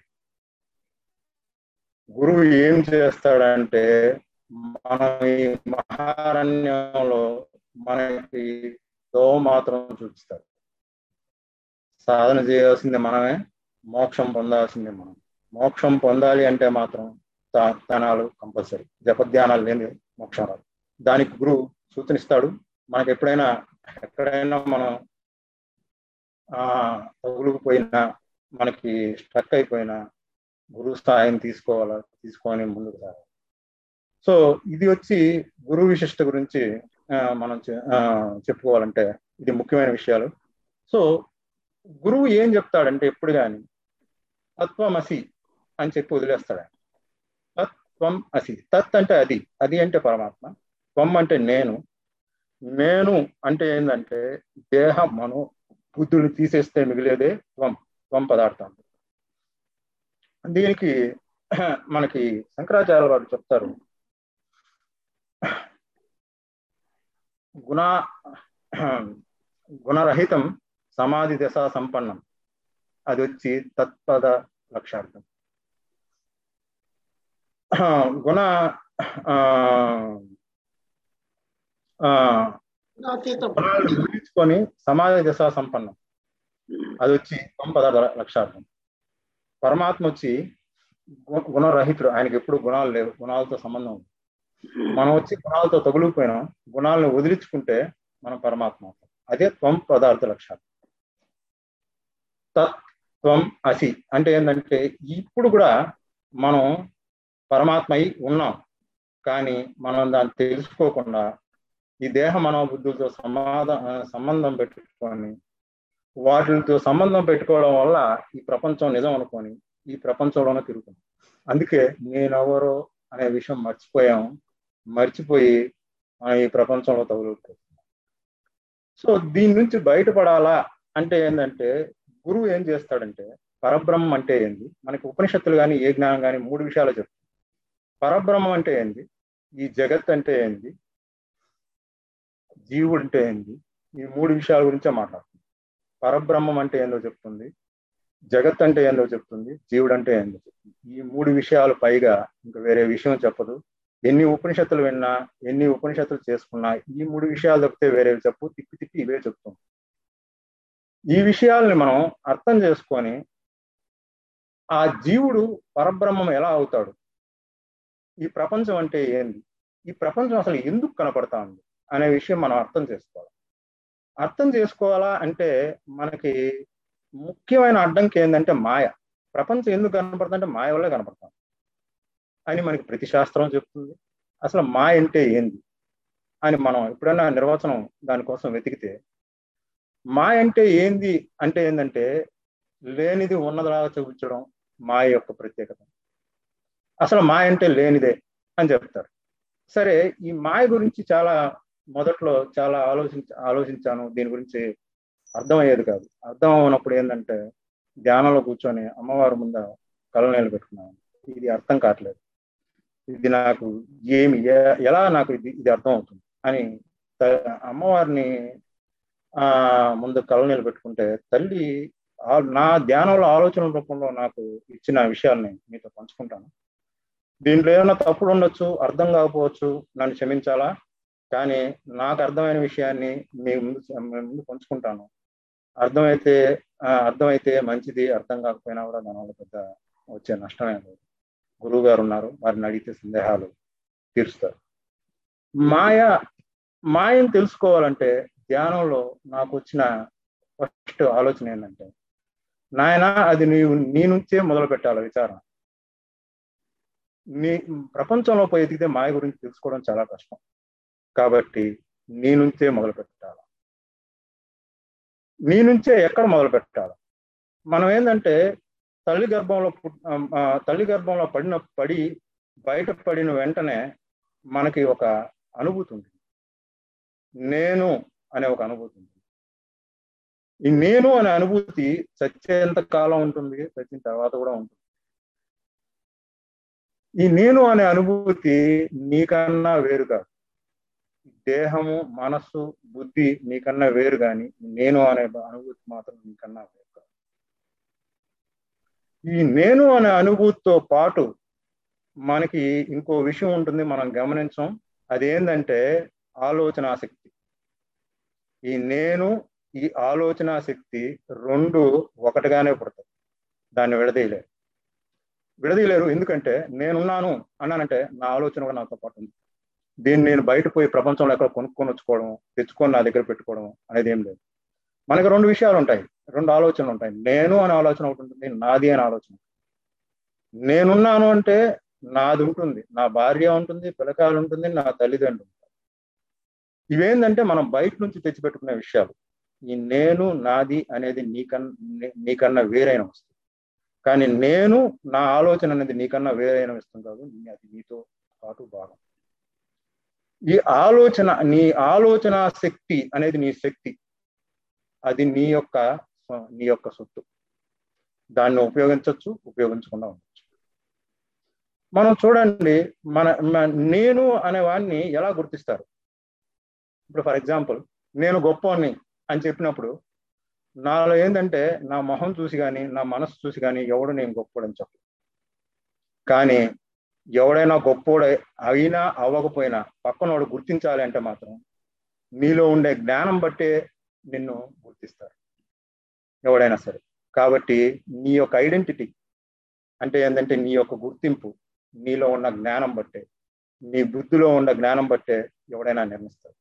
గురువు ఏం చేస్తాడంటే మన ఈ మహారణ్యంలో మనకి దో మాత్రం చూపిస్తాడు సాధన చేయాల్సింది మనమే మోక్షం పొందాల్సింది మనం మోక్షం పొందాలి అంటే మాత్రం ధ్యానాలు కంపల్సరీ జపధ్యానాలు లేని మోక్షం రాదు దానికి గురువు సూచనిస్తాడు మనకి ఎప్పుడైనా ఎక్కడైనా మనం ఆ తగులుకుపోయినా మనకి స్ట్రక్ అయిపోయినా గురువు స్థాయిని తీసుకోవాలా తీసుకొని ముందుకు రావాలి సో ఇది వచ్చి గురువు విశిష్ట గురించి మనం చెప్పుకోవాలంటే ఇది ముఖ్యమైన విషయాలు సో గురువు ఏం చెప్తాడంటే ఎప్పుడు కానీ తత్వమసి అని చెప్పి వదిలేస్తాడు తత్వం అసి తత్ అంటే అది అది అంటే పరమాత్మ త్వం అంటే నేను నేను అంటే ఏంటంటే దేహ మనో బుద్ధులు తీసేస్తే మిగిలేదే త్వం త్వం పదార్థం దీనికి మనకి శంకరాచార్య వారు చెప్తారు గుణ గుణరహితం సమాధి దశ సంపన్నం అది వచ్చి తత్పద లక్ష్యార్థం గుణ గుణించుకొని సమాధి దశ సంపన్నం అది వచ్చి పదార్థ లక్ష్యార్థం పరమాత్మ వచ్చి గుణరహితుడు ఆయనకి ఎప్పుడు గుణాలు లేవు గుణాలతో సంబంధం ఉంది మనం వచ్చి గుణాలతో తగులుకుపోయినాం గుణాలను వదిలించుకుంటే మనం పరమాత్మ అదే త్వం పదార్థ లక్ష్యాలు తత్వం అసి అంటే ఏంటంటే ఇప్పుడు కూడా మనం పరమాత్మ అయి ఉన్నాం కానీ మనం దాన్ని తెలుసుకోకుండా ఈ దేహ మనోబుద్ధులతో సమాధ సంబంధం పెట్టుకొని వాటితో సంబంధం పెట్టుకోవడం వల్ల ఈ ప్రపంచం నిజం అనుకొని ఈ ప్రపంచంలోనే తిరుగుతుంది అందుకే నేనెవరో అనే విషయం మర్చిపోయాం మర్చిపోయి ఈ ప్రపంచంలో తగులుకుంటున్నాం సో దీని నుంచి బయటపడాలా అంటే ఏంటంటే గురువు ఏం చేస్తాడంటే పరబ్రహ్మం అంటే ఏంది మనకి ఉపనిషత్తులు కానీ ఏ జ్ఞానం కానీ మూడు విషయాలు చెప్తాయి పరబ్రహ్మం అంటే ఏంది ఈ జగత్ అంటే ఏంది జీవుడు అంటే ఏంది ఈ మూడు విషయాల గురించే మాట్లాడుతుంది పరబ్రహ్మం అంటే ఏందో చెప్తుంది జగత్ అంటే ఏందో చెప్తుంది జీవుడు అంటే ఏందో చెప్తుంది ఈ మూడు విషయాలు పైగా ఇంకా వేరే విషయం చెప్పదు ఎన్ని ఉపనిషత్తులు విన్నా ఎన్ని ఉపనిషత్తులు చేసుకున్నా ఈ మూడు విషయాలు తప్పితే వేరేవి చెప్పు తిప్పి తిప్పి ఇవే చెప్తాం ఈ విషయాల్ని మనం అర్థం చేసుకొని ఆ జీవుడు పరబ్రహ్మం ఎలా అవుతాడు ఈ ప్రపంచం అంటే ఏంది ఈ ప్రపంచం అసలు ఎందుకు కనపడతా ఉంది అనే విషయం మనం అర్థం చేసుకోవాలి అర్థం చేసుకోవాలా అంటే మనకి ముఖ్యమైన అడ్డంకి ఏంటంటే మాయ ప్రపంచం ఎందుకు కనపడుతుందంటే మాయ వల్లే కనపడతాం అని మనకి ప్రతి శాస్త్రం చెప్తుంది అసలు మాయ అంటే ఏంది అని మనం ఎప్పుడైనా నిర్వచనం దానికోసం వెతికితే మాయ అంటే ఏంది అంటే ఏంటంటే లేనిది ఉన్నదిలాగా చూపించడం మాయ యొక్క ప్రత్యేకత అసలు మాయ అంటే లేనిదే అని చెప్తారు సరే ఈ మాయ గురించి చాలా మొదట్లో చాలా ఆలోచించ ఆలోచించాను దీని గురించి అర్థమయ్యేది కాదు అర్థం అవునప్పుడు ఏంటంటే ధ్యానంలో కూర్చొని అమ్మవారి ముంద కళ్ళనీళ్ళు పెట్టుకున్నాను ఇది అర్థం కావట్లేదు ఇది నాకు ఏమి ఎలా నాకు ఇది ఇది అర్థం అవుతుంది అని అమ్మవారిని ఆ ముందు కళ్ళనీళ్ళు పెట్టుకుంటే తల్లి నా ధ్యానంలో ఆలోచన రూపంలో నాకు ఇచ్చిన విషయాల్ని మీతో పంచుకుంటాను దీంట్లో ఏమైనా తప్పులు ఉండొచ్చు అర్థం కాకపోవచ్చు నన్ను క్షమించాలా కానీ నాకు అర్థమైన విషయాన్ని మీ ముందు ముందు పంచుకుంటాను అర్థమైతే అర్థమైతే మంచిది అర్థం కాకపోయినా కూడా దానివల్ల పెద్ద వచ్చే నష్టమే లేదు గురువు గారు ఉన్నారు వారిని అడిగితే సందేహాలు తీరుస్తారు మాయ మాయను తెలుసుకోవాలంటే ధ్యానంలో నాకు వచ్చిన ఫస్ట్ ఆలోచన ఏంటంటే నాయన అది నీవు నీ నుంచే మొదలు పెట్టాలి విచారణ నీ ప్రపంచంలో పోయి ఎదిగితే మాయ గురించి తెలుసుకోవడం చాలా కష్టం కాబట్టి నీ నుంచే మొదలు పెట్టాలి నీ నుంచే ఎక్కడ మొదలు పెట్టాలి మనం ఏంటంటే తల్లి గర్భంలో తల్లి గర్భంలో పడిన పడి బయట పడిన వెంటనే మనకి ఒక అనుభూతి ఉంటుంది నేను అనే ఒక అనుభూతి ఉంటుంది ఈ నేను అనే అనుభూతి చచ్చేంత కాలం ఉంటుంది చచ్చిన తర్వాత కూడా ఉంటుంది ఈ నేను అనే అనుభూతి నీకన్నా వేరు కాదు దేహము మనస్సు బుద్ధి నీకన్నా వేరు కానీ నేను అనే అనుభూతి మాత్రం నీకన్నా వేరు కాదు ఈ నేను అనే అనుభూతితో పాటు మనకి ఇంకో విషయం ఉంటుంది మనం గమనించం అదేంటంటే ఆలోచన శక్తి ఈ నేను ఈ ఆలోచన శక్తి రెండు ఒకటిగానే పుడతాయి దాన్ని విడదీయలేరు విడదీయలేరు ఎందుకంటే నేనున్నాను అన్నానంటే నా ఆలోచన కూడా నాతో పాటు ఉంది దీన్ని నేను బయట పోయి ప్రపంచంలో ఎక్కడ కొనుక్కొని వచ్చుకోవడం తెచ్చుకొని నా దగ్గర పెట్టుకోవడం అనేది ఏం లేదు మనకి రెండు విషయాలు ఉంటాయి రెండు ఆలోచనలు ఉంటాయి నేను అనే ఆలోచన ఒకటి ఉంటుంది నాది అనే ఆలోచన నేనున్నాను అంటే నాది ఉంటుంది నా భార్య ఉంటుంది పిల్లకాయలు ఉంటుంది నా తల్లిదండ్రులు ఉంటారు ఇవేంటంటే మనం బయట నుంచి తెచ్చిపెట్టుకునే విషయాలు ఈ నేను నాది అనేది నీకన్నా నీకన్నా వేరైన వస్తుంది కానీ నేను నా ఆలోచన అనేది నీకన్నా వేరైన వస్తుంది కాదు అది నీతో పాటు భాగం ఈ ఆలోచన నీ ఆలోచన శక్తి అనేది నీ శక్తి అది నీ యొక్క నీ యొక్క సొత్తు దాన్ని ఉపయోగించవచ్చు ఉపయోగించకుండా ఉండొచ్చు మనం చూడండి మన నేను అనే వాడిని ఎలా గుర్తిస్తారు ఇప్పుడు ఫర్ ఎగ్జాంపుల్ నేను గొప్పవాణ్ణి అని చెప్పినప్పుడు నాలో ఏంటంటే నా మొహం చూసి కానీ నా మనసు చూసి కానీ ఎవడు నేను గొప్పోడని చెప్పు కానీ ఎవడైనా గొప్పోడు అయినా అవ్వకపోయినా పక్కనోడు గుర్తించాలి అంటే మాత్రం నీలో ఉండే జ్ఞానం బట్టే నిన్ను గుర్తిస్తారు ఎవడైనా సరే కాబట్టి నీ యొక్క ఐడెంటిటీ అంటే ఏంటంటే నీ యొక్క గుర్తింపు నీలో ఉన్న జ్ఞానం బట్టే నీ బుద్ధిలో ఉన్న జ్ఞానం బట్టే ఎవడైనా నిర్మిస్తారు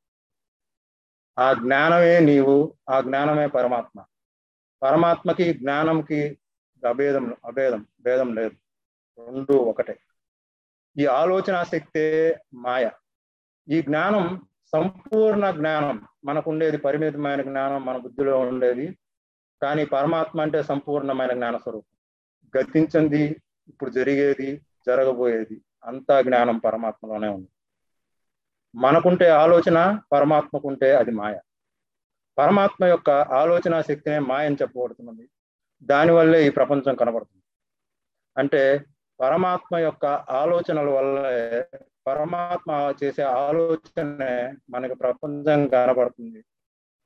ఆ జ్ఞానమే నీవు ఆ జ్ఞానమే పరమాత్మ పరమాత్మకి జ్ఞానంకి అభేదం అభేదం భేదం లేదు రెండు ఒకటే ఈ ఆలోచన శక్తే మాయ ఈ జ్ఞానం సంపూర్ణ జ్ఞానం మనకు ఉండేది పరిమితమైన జ్ఞానం మన బుద్ధిలో ఉండేది కానీ పరమాత్మ అంటే సంపూర్ణమైన జ్ఞాన స్వరూపం గతించింది ఇప్పుడు జరిగేది జరగబోయేది అంతా జ్ఞానం పరమాత్మలోనే ఉంది మనకుంటే ఆలోచన పరమాత్మకుంటే అది మాయ పరమాత్మ యొక్క ఆలోచన శక్తినే మాయ అని చెప్పబడుతున్నది దానివల్లే ఈ ప్రపంచం కనబడుతుంది అంటే పరమాత్మ యొక్క ఆలోచనల వల్లే పరమాత్మ చేసే ఆలోచనే మనకి ప్రపంచం కనబడుతుంది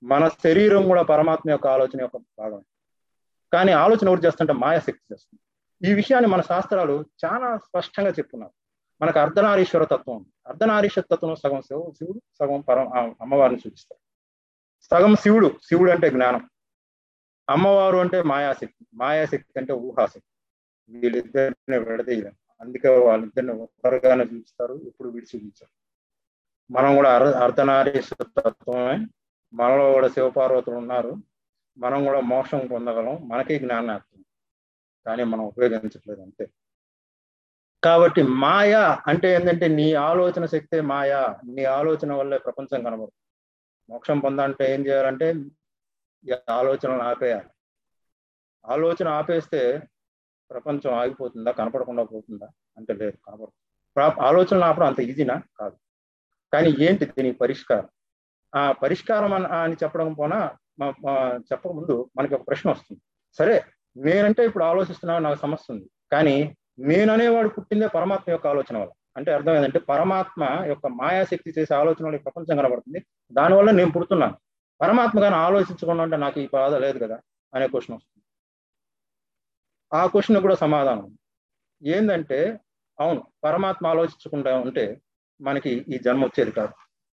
మన శరీరం కూడా పరమాత్మ యొక్క ఆలోచన యొక్క భాగం కానీ ఆలోచన ఎవరు చేస్తుంటే మాయాశక్తి చేస్తుంది ఈ విషయాన్ని మన శాస్త్రాలు చాలా స్పష్టంగా చెప్పున్నారు మనకు అర్ధనారీశ్వర తత్వం ఉంది అర్ధనారీశ్వర తత్వం సగం శివు శివుడు సగం పరం అమ్మవారిని సూచిస్తారు సగం శివుడు శివుడు అంటే జ్ఞానం అమ్మవారు అంటే మాయాశక్తి మాయాశక్తి అంటే ఊహాశక్తి వీళ్ళిద్దరిని విడదీయలేం అందుకే వాళ్ళిద్దరిని ఒక్కరుగానే చూపిస్తారు ఇప్పుడు విడిచి చూపించారు మనం కూడా అర్ అర్ధనారీశ్వర తత్వమే మనలో కూడా శివపార్వతులు ఉన్నారు మనం కూడా మోక్షం పొందగలం మనకి జ్ఞానం కానీ మనం ఉపయోగించట్లేదు అంతే కాబట్టి మాయ అంటే ఏంటంటే నీ ఆలోచన శక్తే మాయ నీ ఆలోచన వల్లే ప్రపంచం కనబడుతుంది మోక్షం పొందాలంటే ఏం చేయాలంటే ఈ ఆలోచనలు ఆపేయాలి ఆలోచన ఆపేస్తే ప్రపంచం ఆగిపోతుందా కనపడకుండా పోతుందా అంటే లేదు కనపడుతుంది ఆలోచనలు ఆపడం అంత ఈజీనా కాదు కానీ ఏంటి దీనికి పరిష్కారం ఆ పరిష్కారం అని చెప్పడం పోనా చెప్పక ముందు మనకి ఒక ప్రశ్న వస్తుంది సరే నేనంటే ఇప్పుడు ఆలోచిస్తున్నా నాకు సమస్య ఉంది కానీ నేననేవాడు పుట్టిందే పరమాత్మ యొక్క ఆలోచన వల్ల అంటే అర్థం ఏంటంటే పరమాత్మ యొక్క మాయాశక్తి చేసే ఆలోచన వల్ల ప్రపంచం కనబడుతుంది దానివల్ల నేను పుడుతున్నాను పరమాత్మ కానీ ఆలోచించకుండా అంటే నాకు ఈ బాధ లేదు కదా అనే క్వశ్చన్ వస్తుంది ఆ క్వశ్చన్ కూడా సమాధానం ఏంటంటే అవును పరమాత్మ ఆలోచించకుండా ఉంటే మనకి ఈ జన్మ వచ్చేది కాదు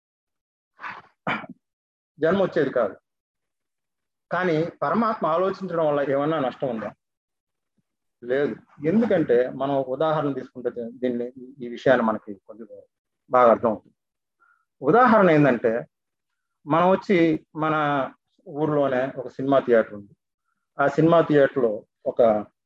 జన్మ వచ్చేది కాదు కానీ పరమాత్మ ఆలోచించడం వల్ల ఏమన్నా నష్టం ఉందా లేదు ఎందుకంటే మనం ఒక ఉదాహరణ తీసుకుంటే దీన్ని ఈ విషయాన్ని మనకి కొద్దిగా బాగా అర్థమవుతుంది ఉదాహరణ ఏంటంటే మనం వచ్చి మన ఊర్లోనే ఒక సినిమా థియేటర్ ఉంది ఆ సినిమా థియేటర్లో ఒక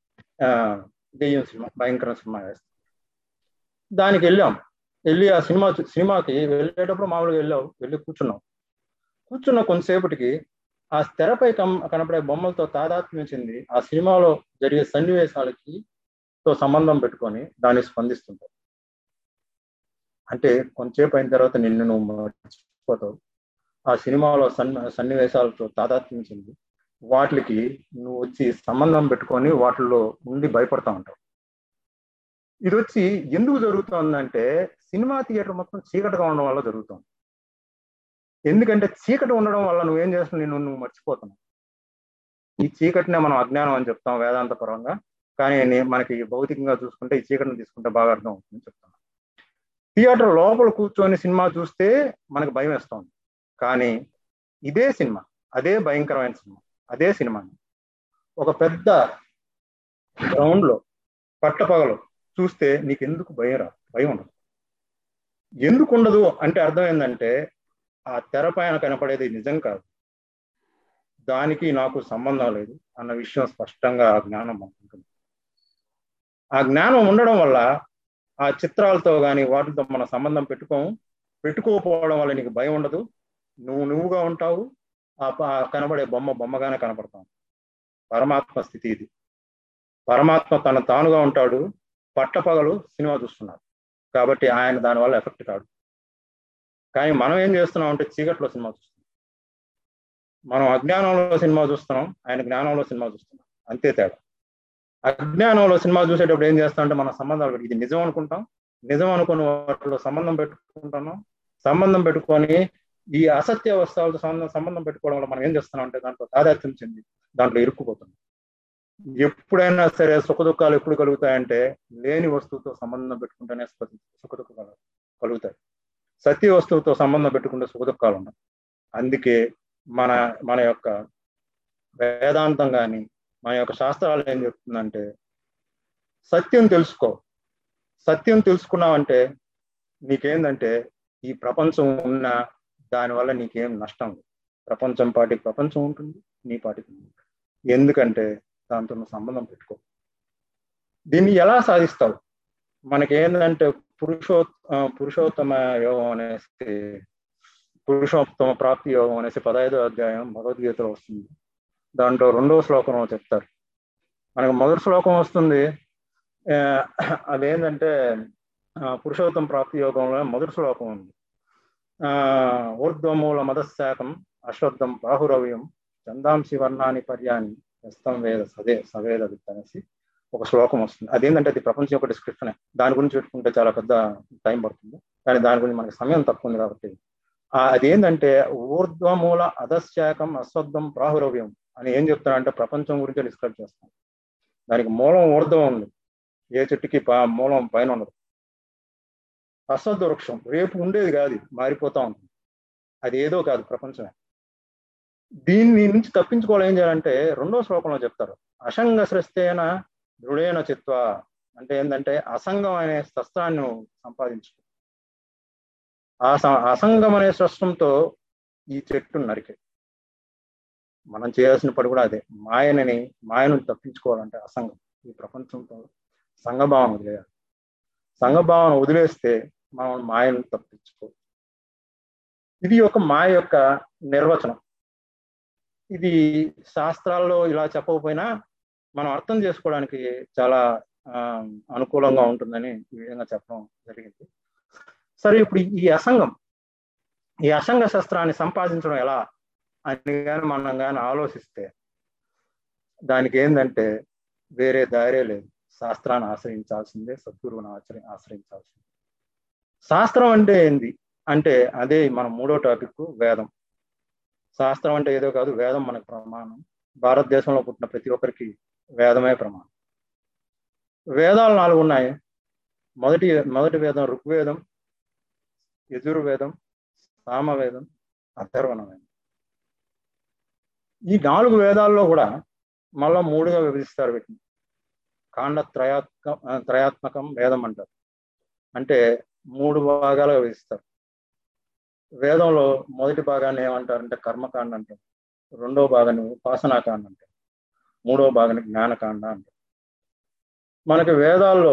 దెయ్యం సినిమా భయంకర సినిమా వేస్తాం దానికి వెళ్ళాం వెళ్ళి ఆ సినిమా సినిమాకి వెళ్ళేటప్పుడు మామూలుగా వెళ్ళావు వెళ్ళి కూర్చున్నాం కూర్చున్న కొంతసేపటికి ఆ తెరపై కనపడే బొమ్మలతో తాదాత్మ్యం చెంది ఆ సినిమాలో జరిగే సన్నివేశాలకి తో సంబంధం పెట్టుకొని దాన్ని స్పందిస్తుంటావు అంటే కొంతసేపు అయిన తర్వాత నిన్ను నువ్వు మర్చిపోతావు ఆ సినిమాలో సన్ సన్నివేశాలతో తాదాత్మ్యం చెంది వాటికి నువ్వు వచ్చి సంబంధం పెట్టుకొని వాటిల్లో ఉండి భయపడతా ఉంటావు ఇది వచ్చి ఎందుకు జరుగుతుందంటే సినిమా థియేటర్ మొత్తం చీకటిగా ఉండడం వల్ల జరుగుతుంది ఎందుకంటే చీకటి ఉండడం వల్ల నువ్వేం చేస్తున్నావు నేను నువ్వు మర్చిపోతున్నావు ఈ చీకటినే మనం అజ్ఞానం అని చెప్తాం వేదాంత పరంగా కానీ మనకి భౌతికంగా చూసుకుంటే ఈ చీకటిని తీసుకుంటే బాగా అర్థం అవుతుందని చెప్తాను థియేటర్ లోపల కూర్చొని సినిమా చూస్తే మనకు భయం వేస్తుంది కానీ ఇదే సినిమా అదే భయంకరమైన సినిమా అదే సినిమాని ఒక పెద్ద గ్రౌండ్ లో పట్టపగలు చూస్తే నీకు ఎందుకు భయం రా భయం ఉండదు ఎందుకు ఉండదు అంటే అర్థం ఏంటంటే ఆ తెర పైన కనపడేది నిజం కాదు దానికి నాకు సంబంధం లేదు అన్న విషయం స్పష్టంగా ఆ జ్ఞానం ఉంటుంది ఆ జ్ఞానం ఉండడం వల్ల ఆ చిత్రాలతో కానీ వాటితో మన సంబంధం పెట్టుకోము పెట్టుకోకపోవడం వల్ల నీకు భయం ఉండదు నువ్వు నువ్వుగా ఉంటావు ఆ కనబడే బొమ్మ బొమ్మగానే కనపడతాం పరమాత్మ స్థితి ఇది పరమాత్మ తన తానుగా ఉంటాడు పట్టపగలు సినిమా చూస్తున్నాడు కాబట్టి ఆయన దానివల్ల ఎఫెక్ట్ కాడు కానీ మనం ఏం చేస్తున్నాం అంటే చీకట్లో సినిమా చూస్తున్నాం మనం అజ్ఞానంలో సినిమా చూస్తున్నాం ఆయన జ్ఞానంలో సినిమా చూస్తున్నాం అంతే తేడా అజ్ఞానంలో సినిమా చూసేటప్పుడు ఏం చేస్తాం అంటే మన సంబంధాలు ఇది నిజం అనుకుంటాం నిజం అనుకుని వాటిలో సంబంధం పెట్టుకుంటున్నాం సంబంధం పెట్టుకొని ఈ అసత్య వస్తువులతో సంబంధం సంబంధం పెట్టుకోవడం వల్ల మనం ఏం చేస్తున్నాం అంటే దాంట్లో తాదాత్యం చెంది దాంట్లో ఇరుక్కుపోతున్నాం ఎప్పుడైనా సరే సుఖ దుఃఖాలు ఎప్పుడు కలుగుతాయంటే లేని వస్తువుతో సంబంధం పెట్టుకుంటేనే సుఖ దుఃఖాలు కలుగుతాయి సత్య వస్తువుతో సంబంధం పెట్టుకుంటే సుఖ దుఃఖాలు ఉన్నాయి అందుకే మన మన యొక్క వేదాంతం కానీ మన యొక్క శాస్త్రాలు ఏం చెప్తుందంటే సత్యం తెలుసుకో సత్యం తెలుసుకున్నావంటే నీకేందంటే ఈ ప్రపంచం ఉన్న దానివల్ల నీకేం నష్టం ప్రపంచం పాటికి ప్రపంచం ఉంటుంది నీ పాటికి ఎందుకంటే దాంతో నువ్వు సంబంధం పెట్టుకో దీన్ని ఎలా సాధిస్తావు మనకి ఏంటంటే పురుషో పురుషోత్తమ యోగం అనేసి పురుషోత్తమ ప్రాప్తి యోగం అనేసి పదహైదో అధ్యాయం భగవద్గీతలో వస్తుంది దాంట్లో రెండవ శ్లోకం చెప్తారు మనకు మొదటి శ్లోకం వస్తుంది అదేంటంటే పురుషోత్తమ ప్రాప్తి యోగంలో మొదటి శ్లోకం ఉంది ఆ ఊర్ధ్వమూల మదశాఖం అశ్వత్థం బాహురవ్యం చందాంశి వర్ణాని పర్యాని హస్తం వేద సదే సవేద విత్ అనేసి ఒక శ్లోకం వస్తుంది అదేంటంటే అది ప్రపంచం యొక్క డిస్క్రిప్షన్ దాని గురించి పెట్టుకుంటే చాలా పెద్ద టైం పడుతుంది కానీ దాని గురించి మనకి సమయం తక్కువ ఉంది కాబట్టి ఆ అదేంటంటే ఊర్ధ్వమూల అధశాఖం అశ్వద్ధం ప్రాహురవ్యం అని ఏం చెప్తారంటే ప్రపంచం గురించి డిస్క్రైబ్ చేస్తాం దానికి మూలం ఊర్ధ్వం ఉంది ఏ చెట్టుకి పా మూలం పైన ఉండదు అశ్వద్ధ వృక్షం రేపు ఉండేది కాదు ఇది, మారిపోతా ఉంటుంది అది ఏదో కాదు ప్రపంచమే దీన్ని నుంచి తప్పించుకోవాలి ఏం చేయాలంటే రెండో శ్లోకంలో చెప్తారు అసంగ సృష్టేన దృఢేన చిత్వ అంటే ఏంటంటే అసంగం అనే శస్త్రాన్ని నువ్వు సంపాదించు ఆ స- అసంగం అనే శస్త్రంతో ఈ చెట్టు నరికే మనం చేయాల్సిన పని కూడా అదే మాయనని మాయను తప్పించుకోవాలంటే అసంగం ఈ ప్రపంచంతో సంఘభావన వదిలేయాలి సంఘభావన వదిలేస్తే మనం మాయను తప్పించుకో ఇది ఒక మాయ యొక్క నిర్వచనం ఇది శాస్త్రాల్లో ఇలా చెప్పకపోయినా మనం అర్థం చేసుకోవడానికి చాలా ఆ, అనుకూలంగా ఉంటుందని ఈ విధంగా చెప్పడం జరిగింది సరే ఇప్పుడు ఈ అసంగం ఈ అసంగ శస్త్రాన్ని సంపాదించడం ఎలా అని కానీ మనం కానీ ఆలోచిస్తే దానికి ఏంటంటే వేరే దారే లేదు శాస్త్రాన్ని ఆశ్రయించాల్సిందే సద్గురువుని ఆశ్రయి ఆశ్రయించాల్సిందే శాస్త్రం అంటే ఏంది అంటే అదే మన మూడో టాపిక్ వేదం శాస్త్రం అంటే ఏదో కాదు వేదం మనకు ప్రమాణం భారతదేశంలో పుట్టిన ప్రతి ఒక్కరికి వేదమే ప్రమాణం వేదాలు నాలుగు ఉన్నాయి మొదటి మొదటి వేదం ఋగ్వేదం యజుర్వేదం సామవేదం అథర్వణ వేదం ఈ నాలుగు వేదాల్లో కూడా మళ్ళా మూడుగా విభజిస్తారు వీటిని కాండ త్రయాత్మ త్రయాత్మకం వేదం అంటారు అంటే మూడు భాగాలుగా విభజిస్తారు వేదంలో మొదటి భాగాన్ని ఏమంటారంటే కర్మకాండ అంటారు రెండో భాగాన్ని ఉపాసనాకాండ అంటారు మూడో భాగాన్ని జ్ఞానకాండ అంటారు మనకి వేదాల్లో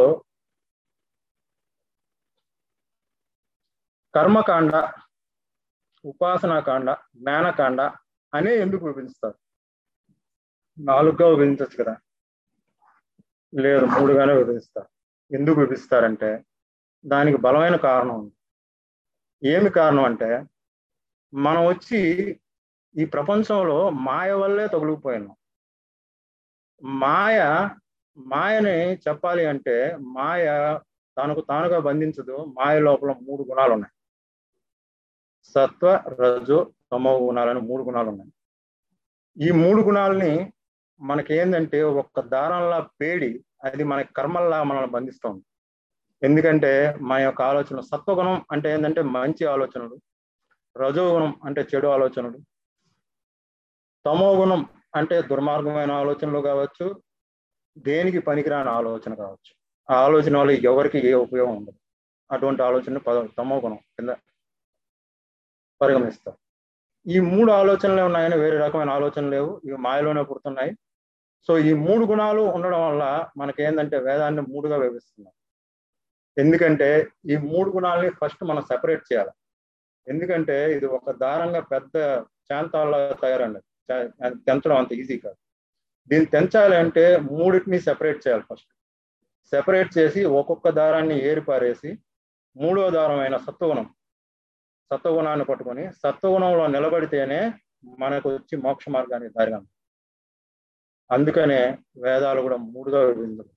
కర్మకాండ ఉపాసనాకాండ జ్ఞానకాండ అనే ఎందుకు విభజిస్తారు నాలుగుగా విభజించచ్చు కదా లేదు మూడుగానే విభజిస్తారు ఎందుకు విభజిస్తారంటే దానికి బలమైన కారణం ఉంది ఏమి కారణం అంటే మనం వచ్చి ఈ ప్రపంచంలో మాయ వల్లే తగులుకుపోయినాం మాయ మాయని చెప్పాలి అంటే మాయ తనకు తానుగా బంధించదు మాయ లోపల మూడు గుణాలు ఉన్నాయి సత్వ రజో తమో గుణాలని మూడు గుణాలు ఉన్నాయి ఈ మూడు గుణాలని మనకి ఏంటంటే ఒక్క దారంలా పేడి అది మన కర్మల్లా మనల్ని బంధిస్తుంది ఎందుకంటే మన యొక్క ఆలోచన సత్వగుణం అంటే ఏంటంటే మంచి ఆలోచనలు రజోగుణం అంటే చెడు ఆలోచనలు తమో గుణం అంటే దుర్మార్గమైన ఆలోచనలు కావచ్చు దేనికి పనికిరాని ఆలోచన కావచ్చు ఆ ఆలోచన వల్ల ఎవరికి ఏ ఉపయోగం ఉండదు అటువంటి ఆలోచన పద తమో గుణం కింద పరిగణిస్తారు ఈ మూడు ఆలోచనలే ఉన్నాయని వేరే రకమైన ఆలోచనలు లేవు ఇవి మాయలోనే పుడుతున్నాయి సో ఈ మూడు గుణాలు ఉండడం వల్ల మనకేందంటే వేదాన్ని మూడుగా విభజిస్తున్నాం ఎందుకంటే ఈ మూడు గుణాలని ఫస్ట్ మనం సెపరేట్ చేయాలి ఎందుకంటే ఇది ఒక దారంగా పెద్ద చాంతాల్లో తయారండి చ- తెంచడం అంత ఈజీ కాదు దీన్ని తెంచాలి అంటే మూడింటిని సెపరేట్ చేయాలి ఫస్ట్ సెపరేట్ చేసి ఒక్కొక్క దారాన్ని ఏరిపారేసి మూడో దారం అయిన సత్వగుణం సత్వగుణాన్ని పట్టుకొని సత్వగుణంలో నిలబడితేనే మనకు వచ్చి మోక్ష మార్గానికి దారిగా అందుకనే వేదాలు కూడా మూడుగా విభజించదు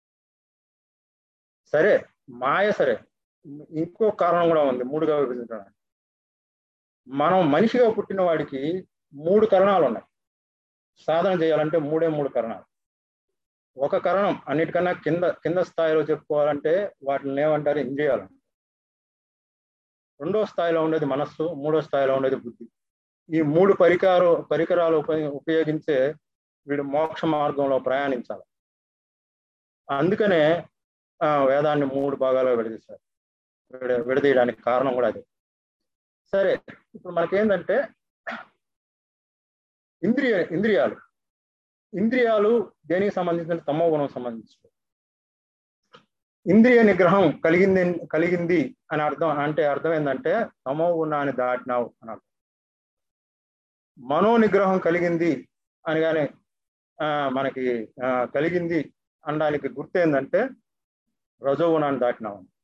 సరే మాయ సరే ఇంకో కారణం కూడా ఉంది మూడుగా విభజించడానికి మనం మనిషిగా పుట్టిన వాడికి మూడు కరణాలు ఉన్నాయి సాధన చేయాలంటే మూడే మూడు కరణాలు ఒక కరణం అన్నిటికన్నా కింద కింద స్థాయిలో చెప్పుకోవాలంటే వాటిని ఏమంటారు ఇంద్రియాలు రెండో స్థాయిలో ఉండేది మనస్సు మూడో స్థాయిలో ఉండేది బుద్ధి ఈ మూడు పరికారు పరికరాలు ఉప- ఉపయోగించే వీడు మోక్ష మార్గంలో ప్రయాణించాలి అందుకనే ఆ, వేదాన్ని మూడు భాగాలుగా విడదీశారు విడ విడదీయడానికి కారణం కూడా అదే సరే ఇప్పుడు మనకేంటంటే ఇంద్రియ ఇంద్రియాలు ఇంద్రియాలు దేనికి సంబంధించిన తమో గుణం సంబంధించి ఇంద్రియ నిగ్రహం కలిగింది కలిగింది అని అర్థం అంటే అర్థం ఏంటంటే తమో గుణాన్ని దాటినావు అని అర్థం మనో నిగ్రహం కలిగింది అని కానీ మనకి ఆ, కలిగింది అనడానికి గుర్తు ఏంటంటే రజోగుణాన్ని దాటినావు అని.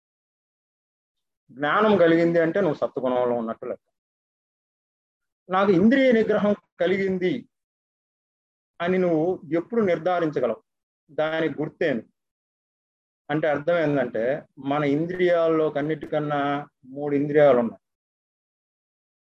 జ్ఞానం కలిగింది అంటే నువ్వు సత్వగుణంలో ఉన్నట్టు లెక్క నాకు ఇంద్రియ నిగ్రహం కలిగింది అని నువ్వు ఎప్పుడు నిర్ధారించగలవు దానికి గుర్తేంది అంటే అర్థం ఏంటంటే మన ఇంద్రియాల్లో కన్నిటికన్నా మూడు ఇంద్రియాలు ఉన్నాయి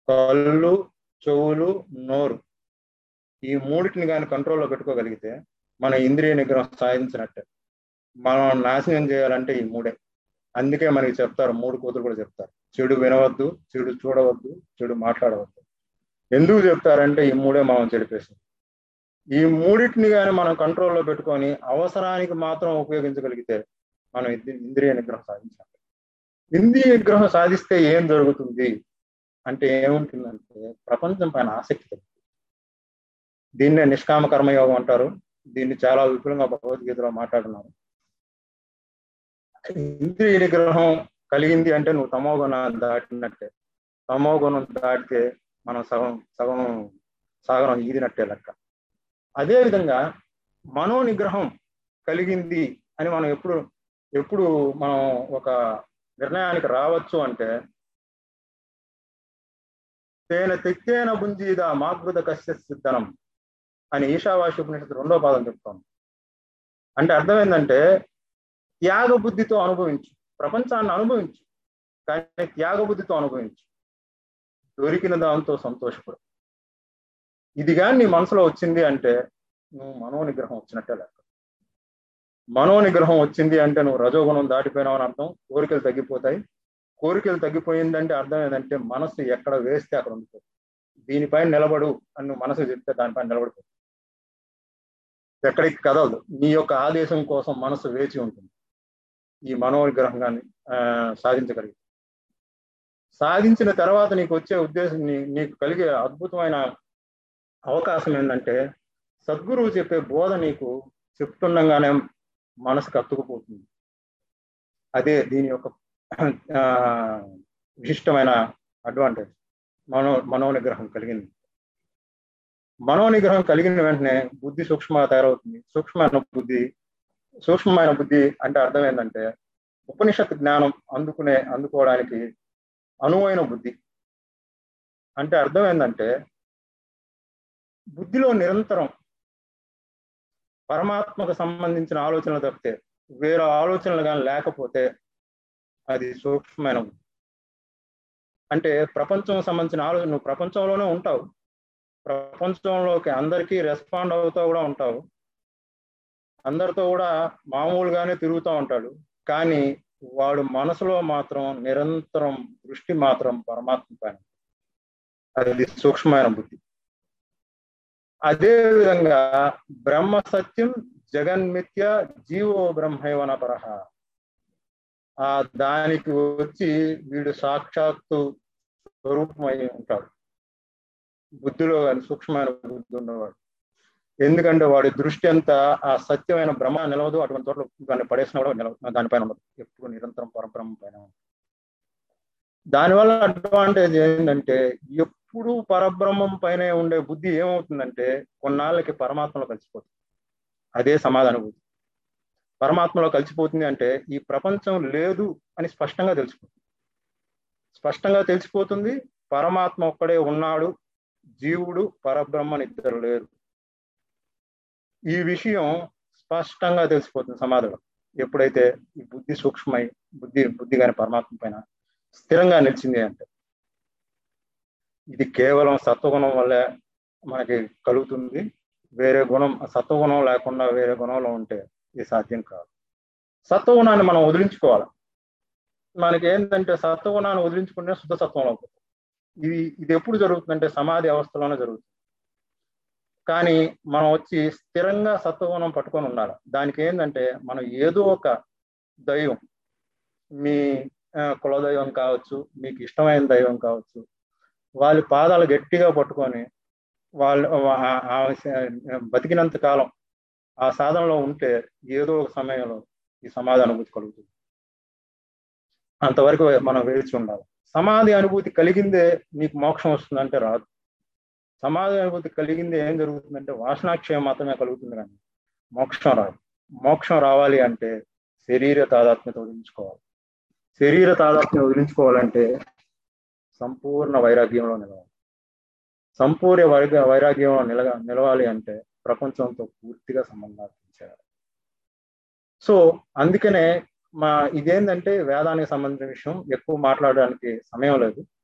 కళ్ళు చెవులు నోరు ఈ మూడిటిని కానీ కంట్రోల్లో పెట్టుకోగలిగితే మన ఇంద్రియ నిగ్రహం సాధించినట్టే మనం నాశనం చేయాలంటే ఈ మూడే అందుకే మనకి చెప్తారు మూడు కూతురు కూడా చెప్తారు చెడు వినవద్దు చెడు చూడవద్దు చెడు మాట్లాడవద్దు ఎందుకు చెప్తారంటే ఈ మూడే మనం చెడిపేసాం ఈ మూడింటిని కానీ మనం కంట్రోల్లో పెట్టుకొని అవసరానికి మాత్రం ఉపయోగించగలిగితే మనం ఇంద్రియ నిగ్రహం సాధించాలి ఇంద్రియ నిగ్రహం సాధిస్తే ఏం జరుగుతుంది అంటే ఏముంటుందంటే ప్రపంచం పైన ఆసక్తి తగ్గుతుంది దీన్నే నిష్కామ కర్మయోగం అంటారు దీన్ని చాలా విపులంగా భగవద్గీతలో మాట్లాడున్నారు ఇంద్రియ నిగ్రహం కలిగింది అంటే నువ్వు తమోగుణం దాటినట్టే తమోగుణం దాటితే మనం సగం సగం సాగరం ఈదినట్టే లెక్క అదే విధంగా మనో నిగ్రహం కలిగింది అని మనం ఎప్పుడు ఎప్పుడు మనం ఒక నిర్ణయానికి రావచ్చు అంటే తేన తెత్తేన బుంజీద మాగృత కశ్య సిద్ధనం అని ఈశావాసి ఉపనిషత్తు రెండో పాదం చెప్తాను అంటే అర్థం ఏంటంటే త్యాగ బుద్ధితో అనుభవించు ప్రపంచాన్ని అనుభవించు కానీ త్యాగ బుద్ధితో అనుభవించు దొరికిన దాంతో సంతోషపడు ఇది కానీ నీ మనసులో వచ్చింది అంటే నువ్వు మనోనిగ్రహం వచ్చినట్టే లెక్క మనోనిగ్రహం వచ్చింది అంటే నువ్వు రజోగుణం దాటిపోయినావు అని అర్థం కోరికలు తగ్గిపోతాయి కోరికలు తగ్గిపోయిందంటే అర్థం ఏంటంటే మనసు ఎక్కడ వేస్తే అక్కడ ఉండిపోతుంది దీనిపైన నిలబడు అని నువ్వు మనసు చెప్తే దానిపైన నిలబడిపోతుంది ఎక్కడికి కదలదు నీ యొక్క ఆదేశం కోసం మనసు వేచి ఉంటుంది ఈ మనోనిగ్రహంగాన్ని సాధించగలిగి సాధించిన తర్వాత నీకు వచ్చే ఉద్దేశం నీకు కలిగే అద్భుతమైన అవకాశం ఏంటంటే సద్గురువు చెప్పే బోధ నీకు చెప్తుండగానే మనసుకు అత్తుకుపోతుంది అదే దీని యొక్క విశిష్టమైన అడ్వాంటేజ్ మనో మనోనిగ్రహం కలిగింది మనోనిగ్రహం కలిగిన వెంటనే బుద్ధి సూక్ష్మంగా తయారవుతుంది సూక్ష్మమైన బుద్ధి సూక్ష్మమైన బుద్ధి అంటే అర్థం ఏంటంటే ఉపనిషత్ జ్ఞానం అందుకునే అందుకోవడానికి అనువైన బుద్ధి అంటే అర్థం ఏంటంటే బుద్ధిలో నిరంతరం పరమాత్మకు సంబంధించిన ఆలోచనలు తప్పితే వేరే ఆలోచనలు కానీ లేకపోతే అది సూక్ష్మమైన బుద్ధి అంటే ప్రపంచం సంబంధించిన ఆలోచన నువ్వు ప్రపంచంలోనే ఉంటావు ప్రపంచంలోకి అందరికీ రెస్పాండ్ అవుతూ కూడా ఉంటావు అందరితో కూడా మామూలుగానే తిరుగుతూ ఉంటాడు కానీ వాడు మనసులో మాత్రం నిరంతరం దృష్టి మాత్రం పరమాత్మ పైన అది సూక్ష్మమైన బుద్ధి అదే విధంగా బ్రహ్మ సత్యం జగన్మిత్య జీవో బ్రహ్మైవన పరహ ఆ దానికి వచ్చి వీడు సాక్షాత్తు స్వరూపమై ఉంటాడు బుద్ధిలో కానీ సూక్ష్మమైన బుద్ధి ఉన్నవాడు ఎందుకంటే వాడి దృష్టి అంతా ఆ సత్యమైన భ్రమ నిలవదు అటువంటి చోట్ల దాన్ని పడేసిన కూడా నిలవ దానిపైన ఉండదు ఎప్పుడు నిరంతరం పరబ్రహ్మ పైన దానివల్ల అడ్వాంటేజ్ ఏంటంటే ఎప్పుడు పరబ్రహ్మం పైన ఉండే బుద్ధి ఏమవుతుందంటే కొన్నాళ్ళకి పరమాత్మలో కలిసిపోతుంది అదే సమాధానుభూతి పరమాత్మలో కలిసిపోతుంది అంటే ఈ ప్రపంచం లేదు అని స్పష్టంగా తెలిసిపోతుంది స్పష్టంగా తెలిసిపోతుంది పరమాత్మ ఒక్కడే ఉన్నాడు జీవుడు పరబ్రహ్మని ఇద్దరు లేరు ఈ విషయం స్పష్టంగా తెలిసిపోతుంది సమాధిలో ఎప్పుడైతే ఈ బుద్ధి సూక్ష్మై బుద్ధి బుద్ధి కాని పరమాత్మ పైన స్థిరంగా నిలిచింది అంటే ఇది కేవలం సత్వగుణం వల్లే మనకి కలుగుతుంది వేరే గుణం సత్వగుణం లేకుండా వేరే గుణంలో ఉంటే ఇది సాధ్యం కాదు సత్వగుణాన్ని మనం వదిలించుకోవాలి మనకి ఏంటంటే సత్వగుణాన్ని వదిలించుకుంటే శుద్ధ సత్వంలో అవుతుంది ఇది ఇది ఎప్పుడు జరుగుతుందంటే సమాధి అవస్థలోనే జరుగుతుంది కానీ మనం వచ్చి స్థిరంగా సత్వగుణం పట్టుకొని ఉండాలి దానికి ఏంటంటే మనం ఏదో ఒక దైవం మీ కులదైవం కావచ్చు మీకు ఇష్టమైన దైవం కావచ్చు వాళ్ళ పాదాలు గట్టిగా పట్టుకొని వాళ్ళు బతికినంత కాలం ఆ సాధనలో ఉంటే ఏదో ఒక సమయంలో ఈ సమాధి అనుభూతి కలుగుతుంది అంతవరకు మనం వేచి ఉండాలి సమాధి అనుభూతి కలిగిందే నీకు మోక్షం వస్తుందంటే రాదు సమాధి అనుభూతి కలిగింది ఏం జరుగుతుందంటే వాసనాక్షయం మాత్రమే కలుగుతుంది కానీ మోక్షం రాదు మోక్షం రావాలి అంటే శరీర తాదాత్మ్యత వదిలించుకోవాలి శరీర తాదాత్మ్యం వదిలించుకోవాలంటే సంపూర్ణ వైరాగ్యంలో నిలవాలి సంపూర్ణ వైరా వైరాగ్యంలో నిలగ నిలవాలి అంటే ప్రపంచంతో పూర్తిగా సంబంధాలు చేయాలి సో అందుకనే మా ఇదేంటంటే వేదానికి సంబంధించిన విషయం ఎక్కువ మాట్లాడడానికి సమయం లేదు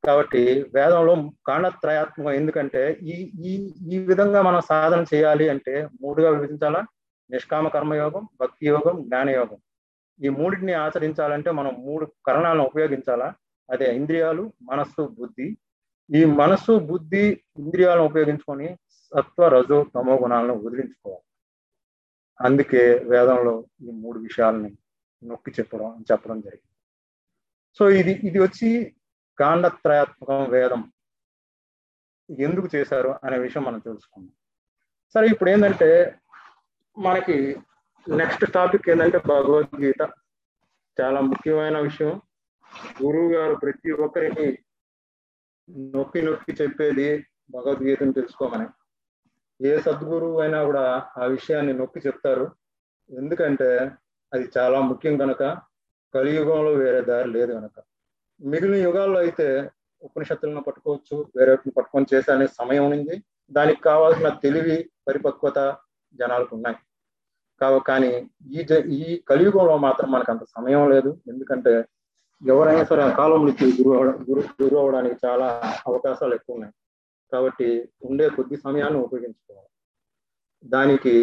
కాబట్టి వేదంలో కాండత్రయాత్మకం ఎందుకంటే ఈ ఈ ఈ విధంగా మనం సాధన చేయాలి అంటే మూడుగా విభజించాలా నిష్కామ కర్మయోగం భక్తి యోగం జ్ఞానయోగం ఈ మూడింటిని ఆచరించాలంటే మనం మూడు కరణాలను ఉపయోగించాలా అదే ఇంద్రియాలు మనస్సు బుద్ధి ఈ మనస్సు బుద్ధి ఇంద్రియాలను ఉపయోగించుకొని సత్వ రజో తమో గుణాలను వదిలించుకోవాలి అందుకే వేదంలో ఈ మూడు విషయాలని నొక్కి చెప్పడం చెప్పడం జరిగింది సో ఇది ఇది వచ్చి కాండత్రయాత్మకం వేదం ఎందుకు చేశారు అనే విషయం మనం తెలుసుకుందాం సరే ఇప్పుడు ఏంటంటే మనకి నెక్స్ట్ టాపిక్ ఏంటంటే భగవద్గీత చాలా ముఖ్యమైన విషయం గురువు గారు ప్రతి ఒక్కరికి నొక్కి నొక్కి చెప్పేది భగవద్గీతను తెలుసుకోమని ఏ సద్గురువు అయినా కూడా ఆ విషయాన్ని నొక్కి చెప్తారు ఎందుకంటే అది చాలా ముఖ్యం కనుక కలియుగంలో వేరే దారి లేదు కనుక మిగిలిన యుగాల్లో అయితే ఉపనిషత్తులను పట్టుకోవచ్చు వేరే పట్టుకొని చేసే అనే సమయం ఉంది దానికి కావాల్సిన తెలివి పరిపక్వత జనాలకు ఉన్నాయి కావ కానీ ఈ ఈ కలియుగంలో మాత్రం మనకు అంత సమయం లేదు ఎందుకంటే ఎవరైనా సరే కాలం నుంచి గురువు గురు గురువు అవడానికి చాలా అవకాశాలు ఎక్కువ ఉన్నాయి కాబట్టి ఉండే కొద్ది సమయాన్ని ఉపయోగించుకోవాలి దానికి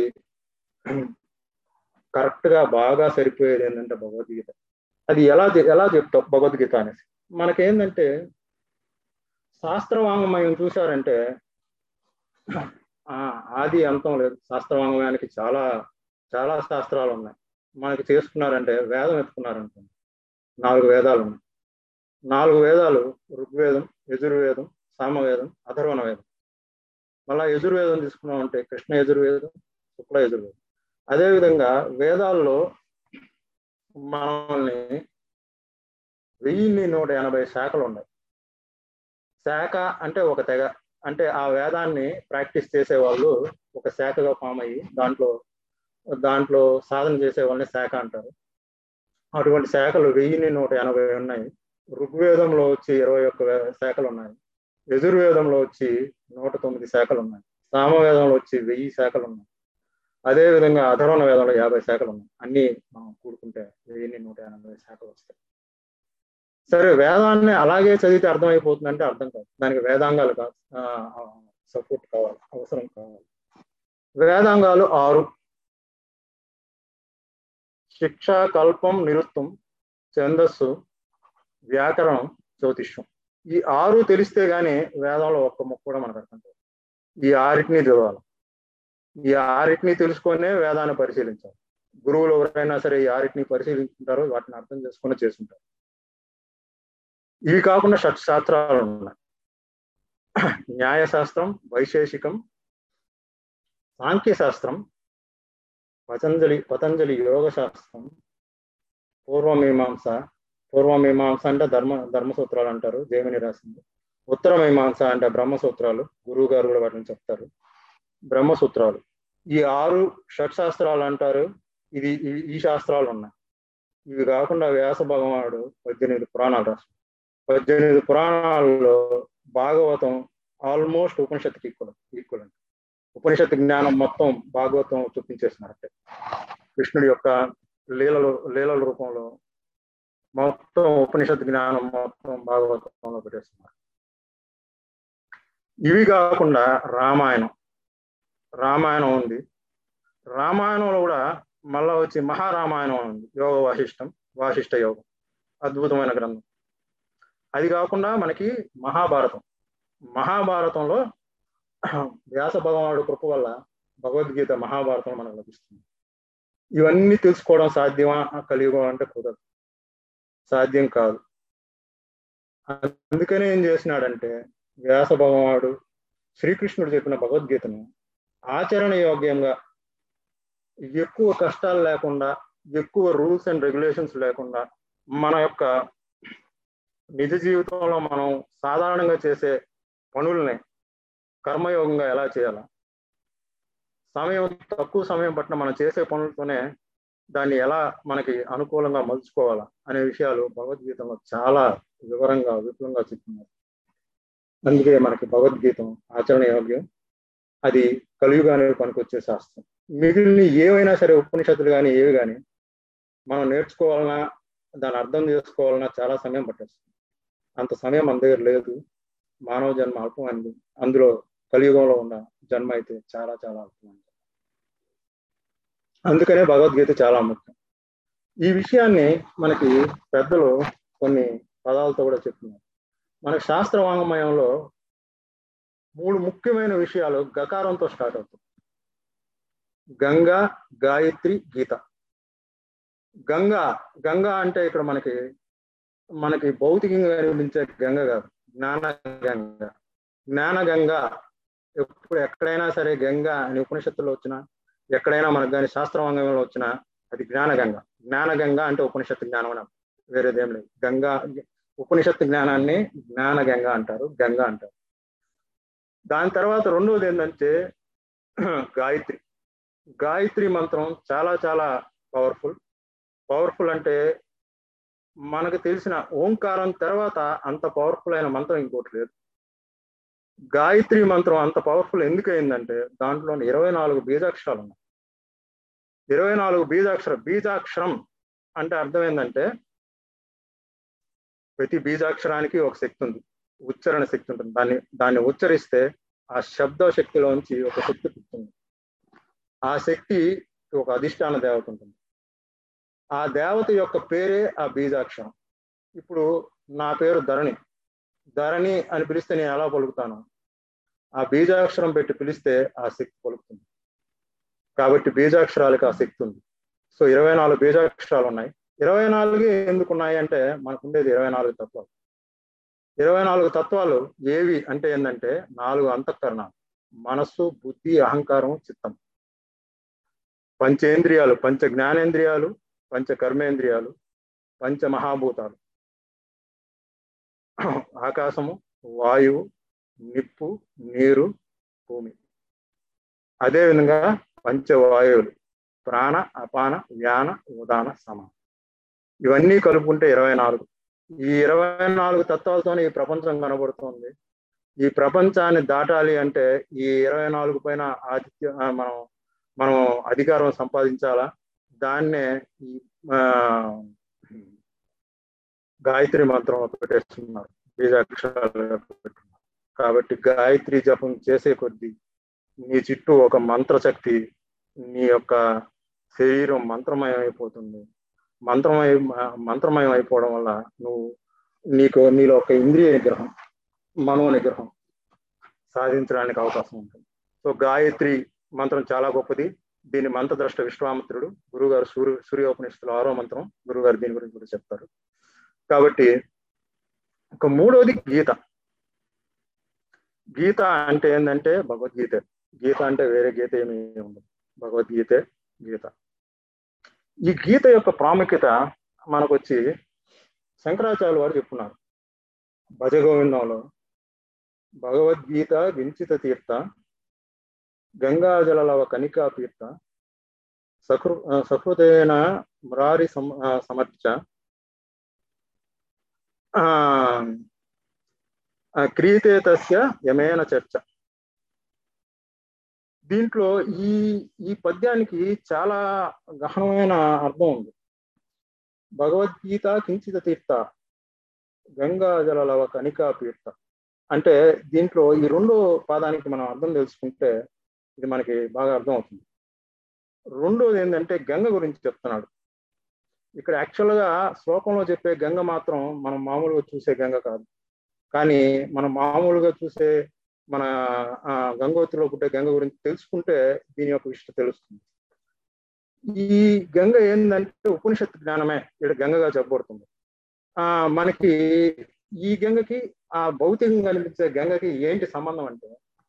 కరెక్ట్ గా బాగా సరిపోయేది ఏంటంటే భగవద్గీత అది ఎలా ఎలా చెప్తాం భగవద్గీత అనేసి మనకేంటంటే శాస్త్రవాంగమయం చూసారంటే ఆది అంతం లేదు శాస్త్రవాంగమయానికి చాలా చాలా శాస్త్రాలు ఉన్నాయి మనకి చేసుకున్నారంటే వేదం ఎత్తుకున్నారనుకోండి నాలుగు వేదాలు ఉన్నాయి నాలుగు వేదాలు ఋగ్వేదం యజుర్వేదం సామవేదం అథర్వణ వేదం మళ్ళా యజుర్వేదం తీసుకున్నామంటే కృష్ణ యజుర్వేదం శుక్ల యజుర్వేదం అదేవిధంగా వేదాల్లో మనల్ని వెయ్యిన్ని నూట ఎనభై శాఖలు ఉన్నాయి శాఖ అంటే ఒక తెగ అంటే ఆ వేదాన్ని ప్రాక్టీస్ చేసే వాళ్ళు ఒక శాఖగా ఫామ్ అయ్యి దాంట్లో దాంట్లో సాధన చేసే వాళ్ళని శాఖ అంటారు అటువంటి శాఖలు వెయ్యిన్ని నూట ఎనభై ఉన్నాయి ఋగ్వేదంలో వచ్చి ఇరవై ఒక్క శాఖలు ఉన్నాయి యజుర్వేదంలో వచ్చి నూట తొమ్మిది శాఖలు ఉన్నాయి సామవేదంలో వచ్చి వెయ్యి శాఖలు ఉన్నాయి అదే విధంగా అధర్వణ వేదంలో యాభై శాఖలు ఉన్నాయి అన్ని మనం కూడుకుంటే వెయ్యిన్ని నూట ఎనభై శాఖలు వస్తాయి సరే వేదాన్ని అలాగే చదివితే అర్థమైపోతుందంటే అర్థం కాదు దానికి వేదాంగాలు కాదు సపోర్ట్ కావాలి అవసరం కావాలి వేదాంగాలు ఆరు శిక్ష కల్పం నిరుత్తం ఛందస్సు వ్యాకరణం జ్యోతిష్యం ఈ ఆరు తెలిస్తే గానీ వేదంలో ఒక్క ముక్క కూడా మనకు అర్థం కాదు ఈ ఆరిటిని చదవాలి ఈ ఆరిటిని తెలుసుకొనే వేదాన్ని పరిశీలించాలి గురువులు ఎవరైనా సరే ఈ ఆరిటిని పరిశీలించుకుంటారు వాటిని అర్థం చేసుకుని చేస్తుంటారు ఇవి కాకుండా షట్ శాస్త్రాలు ఉన్నాయి న్యాయశాస్త్రం వైశేషికం సాంఖ్యశాస్త్రం పతంజలి పతంజలి యోగ శాస్త్రం పూర్వమీమాంస పూర్వమీమాంస అంటే ధర్మ ధర్మసూత్రాలు అంటారు జైమిని రాసింది ఉత్తర మీమాంస అంటే బ్రహ్మసూత్రాలు గురువు గారు కూడా వాటిని చెప్తారు బ్రహ్మసూత్రాలు ఈ ఆరు షట్ శాస్త్రాలు అంటారు ఇది ఈ శాస్త్రాలు ఉన్నాయి ఇవి కాకుండా వ్యాస భగవానుడు పద్దెనిమిది పురాణాలు రాస్తారు పద్దెనిమిది పురాణాల్లో భాగవతం ఆల్మోస్ట్ ఉపనిషత్తుకి ఈక్వల్ ఈక్వల్ అండి ఉపనిషత్తు జ్ఞానం మొత్తం భాగవతం చూపించేసినారంటే కృష్ణుడి యొక్క లీలలు లీలల రూపంలో మొత్తం ఉపనిషత్తు జ్ఞానం మొత్తం భాగవతంలో పెట్టేస్తున్నారు ఇవి కాకుండా రామాయణం రామాయణం ఉంది రామాయణంలో కూడా మళ్ళా వచ్చి మహారామాయణం ఉంది యోగ వాసిష్టం వాసిష్ట యోగం అద్భుతమైన గ్రంథం అది కాకుండా మనకి మహాభారతం మహాభారతంలో వ్యాస భగవానుడు కృప వల్ల భగవద్గీత మహాభారతం మనకు లభిస్తుంది ఇవన్నీ తెలుసుకోవడం సాధ్యమా కలియుగం అంటే కుదరదు సాధ్యం కాదు అందుకనే ఏం చేసినాడంటే వ్యాస భగవానుడు శ్రీకృష్ణుడు చెప్పిన భగవద్గీతను ఆచరణ యోగ్యంగా ఎక్కువ కష్టాలు లేకుండా ఎక్కువ రూల్స్ అండ్ రెగ్యులేషన్స్ లేకుండా మన యొక్క నిజ జీవితంలో మనం సాధారణంగా చేసే పనుల్ని కర్మయోగంగా ఎలా చేయాలా సమయం తక్కువ సమయం పట్ల మనం చేసే పనులతోనే దాన్ని ఎలా మనకి అనుకూలంగా మలుచుకోవాలా అనే విషయాలు భగవద్గీతలో చాలా వివరంగా విపులంగా చెప్తున్నారు అందుకే మనకి భగవద్గీతం ఆచరణ యోగ్యం అది కలియుగానికి పనికొచ్చే శాస్త్రం మిగిలిన ఏవైనా సరే ఉపనిషత్తులు కానీ ఏవి కానీ మనం నేర్చుకోవాలన్నా దాన్ని అర్థం చేసుకోవాలన్నా చాలా సమయం పట్టేస్తుంది అంత సమయం మన దగ్గర లేదు మానవ జన్మ అల్పమైంది అందులో కలియుగంలో ఉన్న జన్మ అయితే చాలా చాలా అల్పమైంది అందుకనే భగవద్గీత చాలా ముఖ్యం ఈ విషయాన్ని మనకి పెద్దలు కొన్ని పదాలతో కూడా చెప్తున్నారు మనకి శాస్త్ర వాంగ్మయంలో మూడు ముఖ్యమైన విషయాలు గకారంతో స్టార్ట్ అవుతాయి గంగా గాయత్రి గీత గంగా గంగా అంటే ఇక్కడ మనకి మనకి భౌతికంగా కనిపించే గంగ కాదు జ్ఞాన గంగ జ్ఞాన గంగ ఎప్పుడు ఎక్కడైనా సరే గంగ అని ఉపనిషత్తుల్లో వచ్చినా ఎక్కడైనా మనకు కానీ శాస్త్రవంగంలో వచ్చినా అది జ్ఞాన గంగ జ్ఞాన గంగ అంటే ఉపనిషత్తు జ్ఞానం అని వేరేదేం లేదు గంగా ఉపనిషత్తు జ్ఞానాన్ని జ్ఞాన గంగ అంటారు గంగ అంటారు దాని తర్వాత రెండవది ఏంటంటే గాయత్రి గాయత్రి మంత్రం చాలా చాలా పవర్ఫుల్ పవర్ఫుల్ అంటే మనకు తెలిసిన ఓంకారం తర్వాత అంత పవర్ఫుల్ అయిన మంత్రం ఇంకోటి లేదు గాయత్రి మంత్రం అంత పవర్ఫుల్ ఎందుకు అయిందంటే దాంట్లో ఇరవై నాలుగు బీజాక్షరాలు ఉన్నాయి ఇరవై నాలుగు బీజాక్షర బీజాక్షరం అంటే అర్థం ఏంటంటే ప్రతి బీజాక్షరానికి ఒక శక్తి ఉంది ఉచ్చరణ శక్తి ఉంటుంది దాన్ని దాన్ని ఉచ్చరిస్తే ఆ శబ్ద శక్తిలోంచి ఒక శక్తి పుట్టింది ఆ శక్తి ఒక అధిష్టాన దేవత ఉంటుంది ఆ దేవత యొక్క పేరే ఆ బీజాక్షరం ఇప్పుడు నా పేరు ధరణి ధరణి అని పిలిస్తే నేను ఎలా పలుకుతాను ఆ బీజాక్షరం పెట్టి పిలిస్తే ఆ శక్తి పలుకుతుంది కాబట్టి బీజాక్షరాలకు ఆ శక్తి ఉంది సో ఇరవై నాలుగు బీజాక్షరాలు ఉన్నాయి ఇరవై నాలుగు ఎందుకు ఉన్నాయి అంటే మనకు ఉండేది ఇరవై నాలుగు తత్వాలు ఇరవై నాలుగు తత్వాలు ఏవి అంటే ఏంటంటే నాలుగు అంతఃకరణాలు మనస్సు బుద్ధి అహంకారం చిత్తం పంచేంద్రియాలు పంచ జ్ఞానేంద్రియాలు పంచ కర్మేంద్రియాలు పంచ మహాభూతాలు ఆకాశము వాయువు నిప్పు నీరు భూమి అదేవిధంగా పంచవాయువులు ప్రాణ అపాన వ్యాన ఉదాన సమ ఇవన్నీ కలుపుకుంటే ఇరవై నాలుగు ఈ ఇరవై నాలుగు తత్వాలతోనే ఈ ప్రపంచం కనబడుతుంది ఈ ప్రపంచాన్ని దాటాలి అంటే ఈ ఇరవై నాలుగు పైన ఆతిథ్య మనం మనం అధికారం సంపాదించాలా దాన్నే ఈ గాయత్రి మంత్రం పెట్టేస్తున్నారు బీజాక్షరాలుగా పెట్టున్నారు కాబట్టి గాయత్రి జపం చేసే కొద్దీ నీ చుట్టూ ఒక మంత్రశక్తి నీ యొక్క శరీరం మంత్రమయం అయిపోతుంది మంత్రమయ మంత్రమయం అయిపోవడం వల్ల నువ్వు నీకు నీలో ఒక ఇంద్రియ నిగ్రహం మనో నిగ్రహం సాధించడానికి అవకాశం ఉంటుంది సో గాయత్రి మంత్రం చాలా గొప్పది దీని మంత్రద్రష్ట విశ్వామిత్రుడు గురుగారు సూర్య సూర్యోపనిషత్తులు ఆరో మంత్రం గురుగారు దీని గురించి కూడా చెప్తారు కాబట్టి ఒక మూడోది గీత గీత అంటే ఏంటంటే భగవద్గీత గీత అంటే వేరే గీత ఏమీ ఉండదు భగవద్గీతే గీత ఈ గీత యొక్క ప్రాముఖ్యత మనకు వచ్చి శంకరాచార్య వారు చెప్పున్నారు భజగోవిందంలో భగవద్గీత వించిత తీర్థ గంగాజలలవ కనికా తీర్థ సకృ సకృతేన మురారి సమర్చ క్రియతే తస్య యమేన చర్చ దీంట్లో ఈ ఈ పద్యానికి చాలా గహనమైన అర్థం ఉంది భగవద్గీత కించిత తీర్థ గంగా జలలవ కనికా తీర్థ అంటే దీంట్లో ఈ రెండో పాదానికి మనం అర్థం తెలుసుకుంటే ఇది మనకి బాగా అర్థం అవుతుంది రెండోది ఏంటంటే గంగ గురించి చెప్తున్నాడు ఇక్కడ యాక్చువల్గా శ్లోకంలో చెప్పే గంగ మాత్రం మనం మామూలుగా చూసే గంగ కాదు కానీ మనం మామూలుగా చూసే మన గంగోత్రిలో పుట్టే గంగ గురించి తెలుసుకుంటే దీని యొక్క విషయం తెలుస్తుంది ఈ గంగ ఏంటంటే ఉపనిషత్తు జ్ఞానమే ఇక్కడ గంగగా చెప్పబడుతుంది ఆ మనకి ఈ గంగకి ఆ భౌతికంగా కనిపించే గంగకి ఏంటి సంబంధం అంటే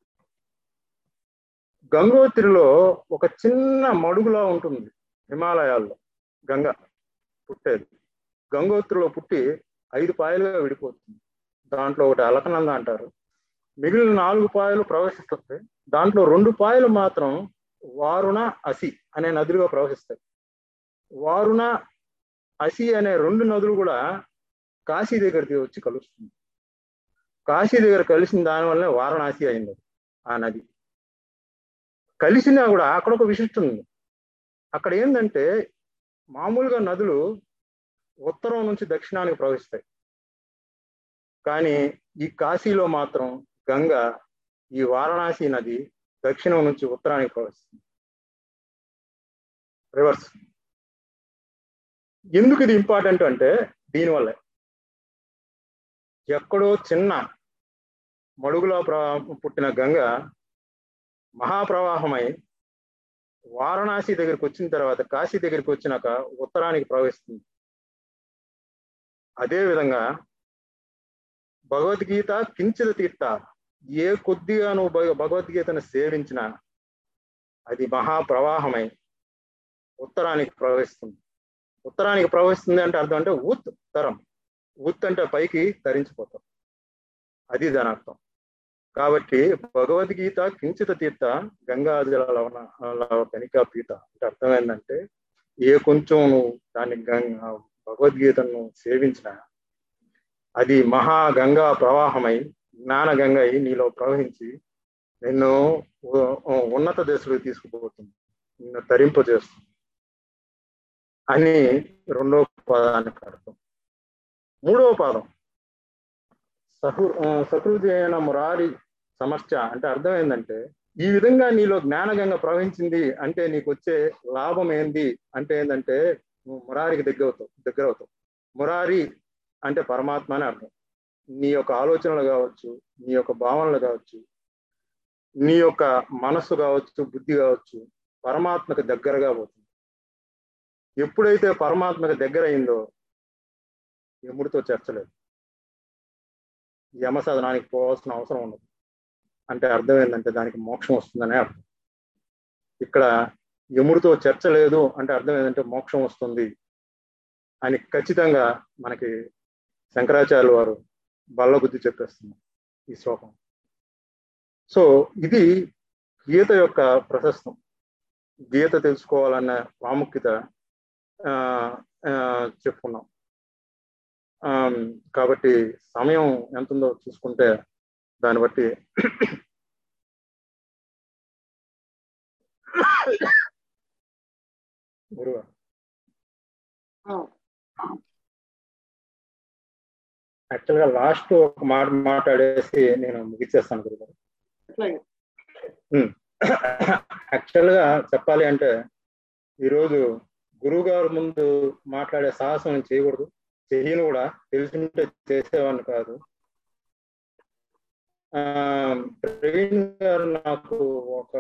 గంగోత్రిలో ఒక చిన్న మడుగులా ఉంటుంది హిమాలయాల్లో గంగ పుట్టేది గంగోత్రిలో పుట్టి ఐదు పాయలుగా విడిపోతుంది దాంట్లో ఒకటి అలకనంద అంటారు మిగిలిన నాలుగు పాయలు ప్రవహిస్తుంది దాంట్లో రెండు పాయలు మాత్రం వారుణ అసి అనే నదులుగా ప్రవహిస్తాయి వారుణ అసి అనే రెండు నదులు కూడా కాశీ దగ్గరికి వచ్చి కలుస్తుంది కాశీ దగ్గర కలిసిన దానివల్లనే వారణాసి అయింది ఆ నది కలిసినా కూడా అక్కడ ఒక విశిష్టం ఉంది అక్కడ ఏంటంటే మామూలుగా నదులు ఉత్తరం నుంచి దక్షిణానికి ప్రవహిస్తాయి కానీ ఈ కాశీలో మాత్రం గంగ ఈ వారణాసి నది దక్షిణం నుంచి ఉత్తరానికి ప్రవహిస్తుంది రివర్స్ ఎందుకు ఇది ఇంపార్టెంట్ అంటే దీనివల్లే ఎక్కడో చిన్న మడుగులో పుట్టిన గంగ మహాప్రవాహమై వారణాసి దగ్గరికి వచ్చిన తర్వాత కాశీ దగ్గరికి వచ్చినాక ఉత్తరానికి ప్రవహిస్తుంది అదే విధంగా భగవద్గీత కించిత తీర్థ ఏ కొద్దిగా నువ్వు భగవద్గీతను సేవించినా అది మహాప్రవాహమై ఉత్తరానికి ప్రవహిస్తుంది ఉత్తరానికి ప్రవహిస్తుంది అంటే అర్థం అంటే ఉత్ తరం ఉత్ అంటే పైకి తరించిపోతాం అది దాని అర్థం కాబట్టి భగవద్గీత కించిత తీర్థ గంగాజల లవణ కనికా పీత అంటే అర్థం ఏంటంటే ఏ కొంచెం నువ్వు దాన్ని గంగా భగవద్గీతను సేవించిన అది మహా గంగా ప్రవాహమై జ్ఞాన గంగ అయి నీలో ప్రవహించి నిన్ను ఉన్నత దశలకు తీసుకుపోతుంది నిన్ను తరింపజేస్తుంది అని రెండవ పదానికి అర్థం మూడవ పాదం సహృ సకృతి అయిన మురారి సమస్య అంటే అర్థం ఏంటంటే ఈ విధంగా నీలో జ్ఞానగంగా ప్రవహించింది అంటే నీకు వచ్చే లాభం ఏంది అంటే ఏంటంటే నువ్వు మురారికి దగ్గర అవుతావు దగ్గర అవుతావు మురారి అంటే పరమాత్మ అని అర్థం నీ యొక్క ఆలోచనలు కావచ్చు నీ యొక్క భావనలు కావచ్చు నీ యొక్క మనస్సు కావచ్చు బుద్ధి కావచ్చు పరమాత్మకు దగ్గరగా పోతుంది ఎప్పుడైతే పరమాత్మకు దగ్గర అయిందో యముడితో చర్చలేదు యమ సదనానికి పోవాల్సిన అవసరం ఉండదు అంటే అర్థం ఏంటంటే దానికి మోక్షం వస్తుందనే అర్థం ఇక్కడ యముడితో చర్చ లేదు అంటే అర్థం ఏంటంటే మోక్షం వస్తుంది అని ఖచ్చితంగా మనకి శంకరాచార్యుల వారు బల్ల బుద్ధి చెప్పేస్తున్నారు ఈ శ్లోకం సో ఇది గీత యొక్క ప్రశస్తం గీత తెలుసుకోవాలన్న ప్రాముఖ్యత చెప్పుకున్నాం కాబట్టి సమయం ఎంత ఉందో చూసుకుంటే దాన్ని బట్టి గురువు యాక్చువల్గా లాస్ట్ ఒక మాట మాట్లాడేసి నేను ముగిచ్చేస్తాను గురుగారు యాక్చువల్గా చెప్పాలి అంటే ఈరోజు గురువు గారు ముందు మాట్లాడే సాహసం నేను చేయకూడదు చెయ్యను కూడా తెలిసింటే చేసేవాడిని కాదు ప్రవీణ్ గారు నాకు ఒక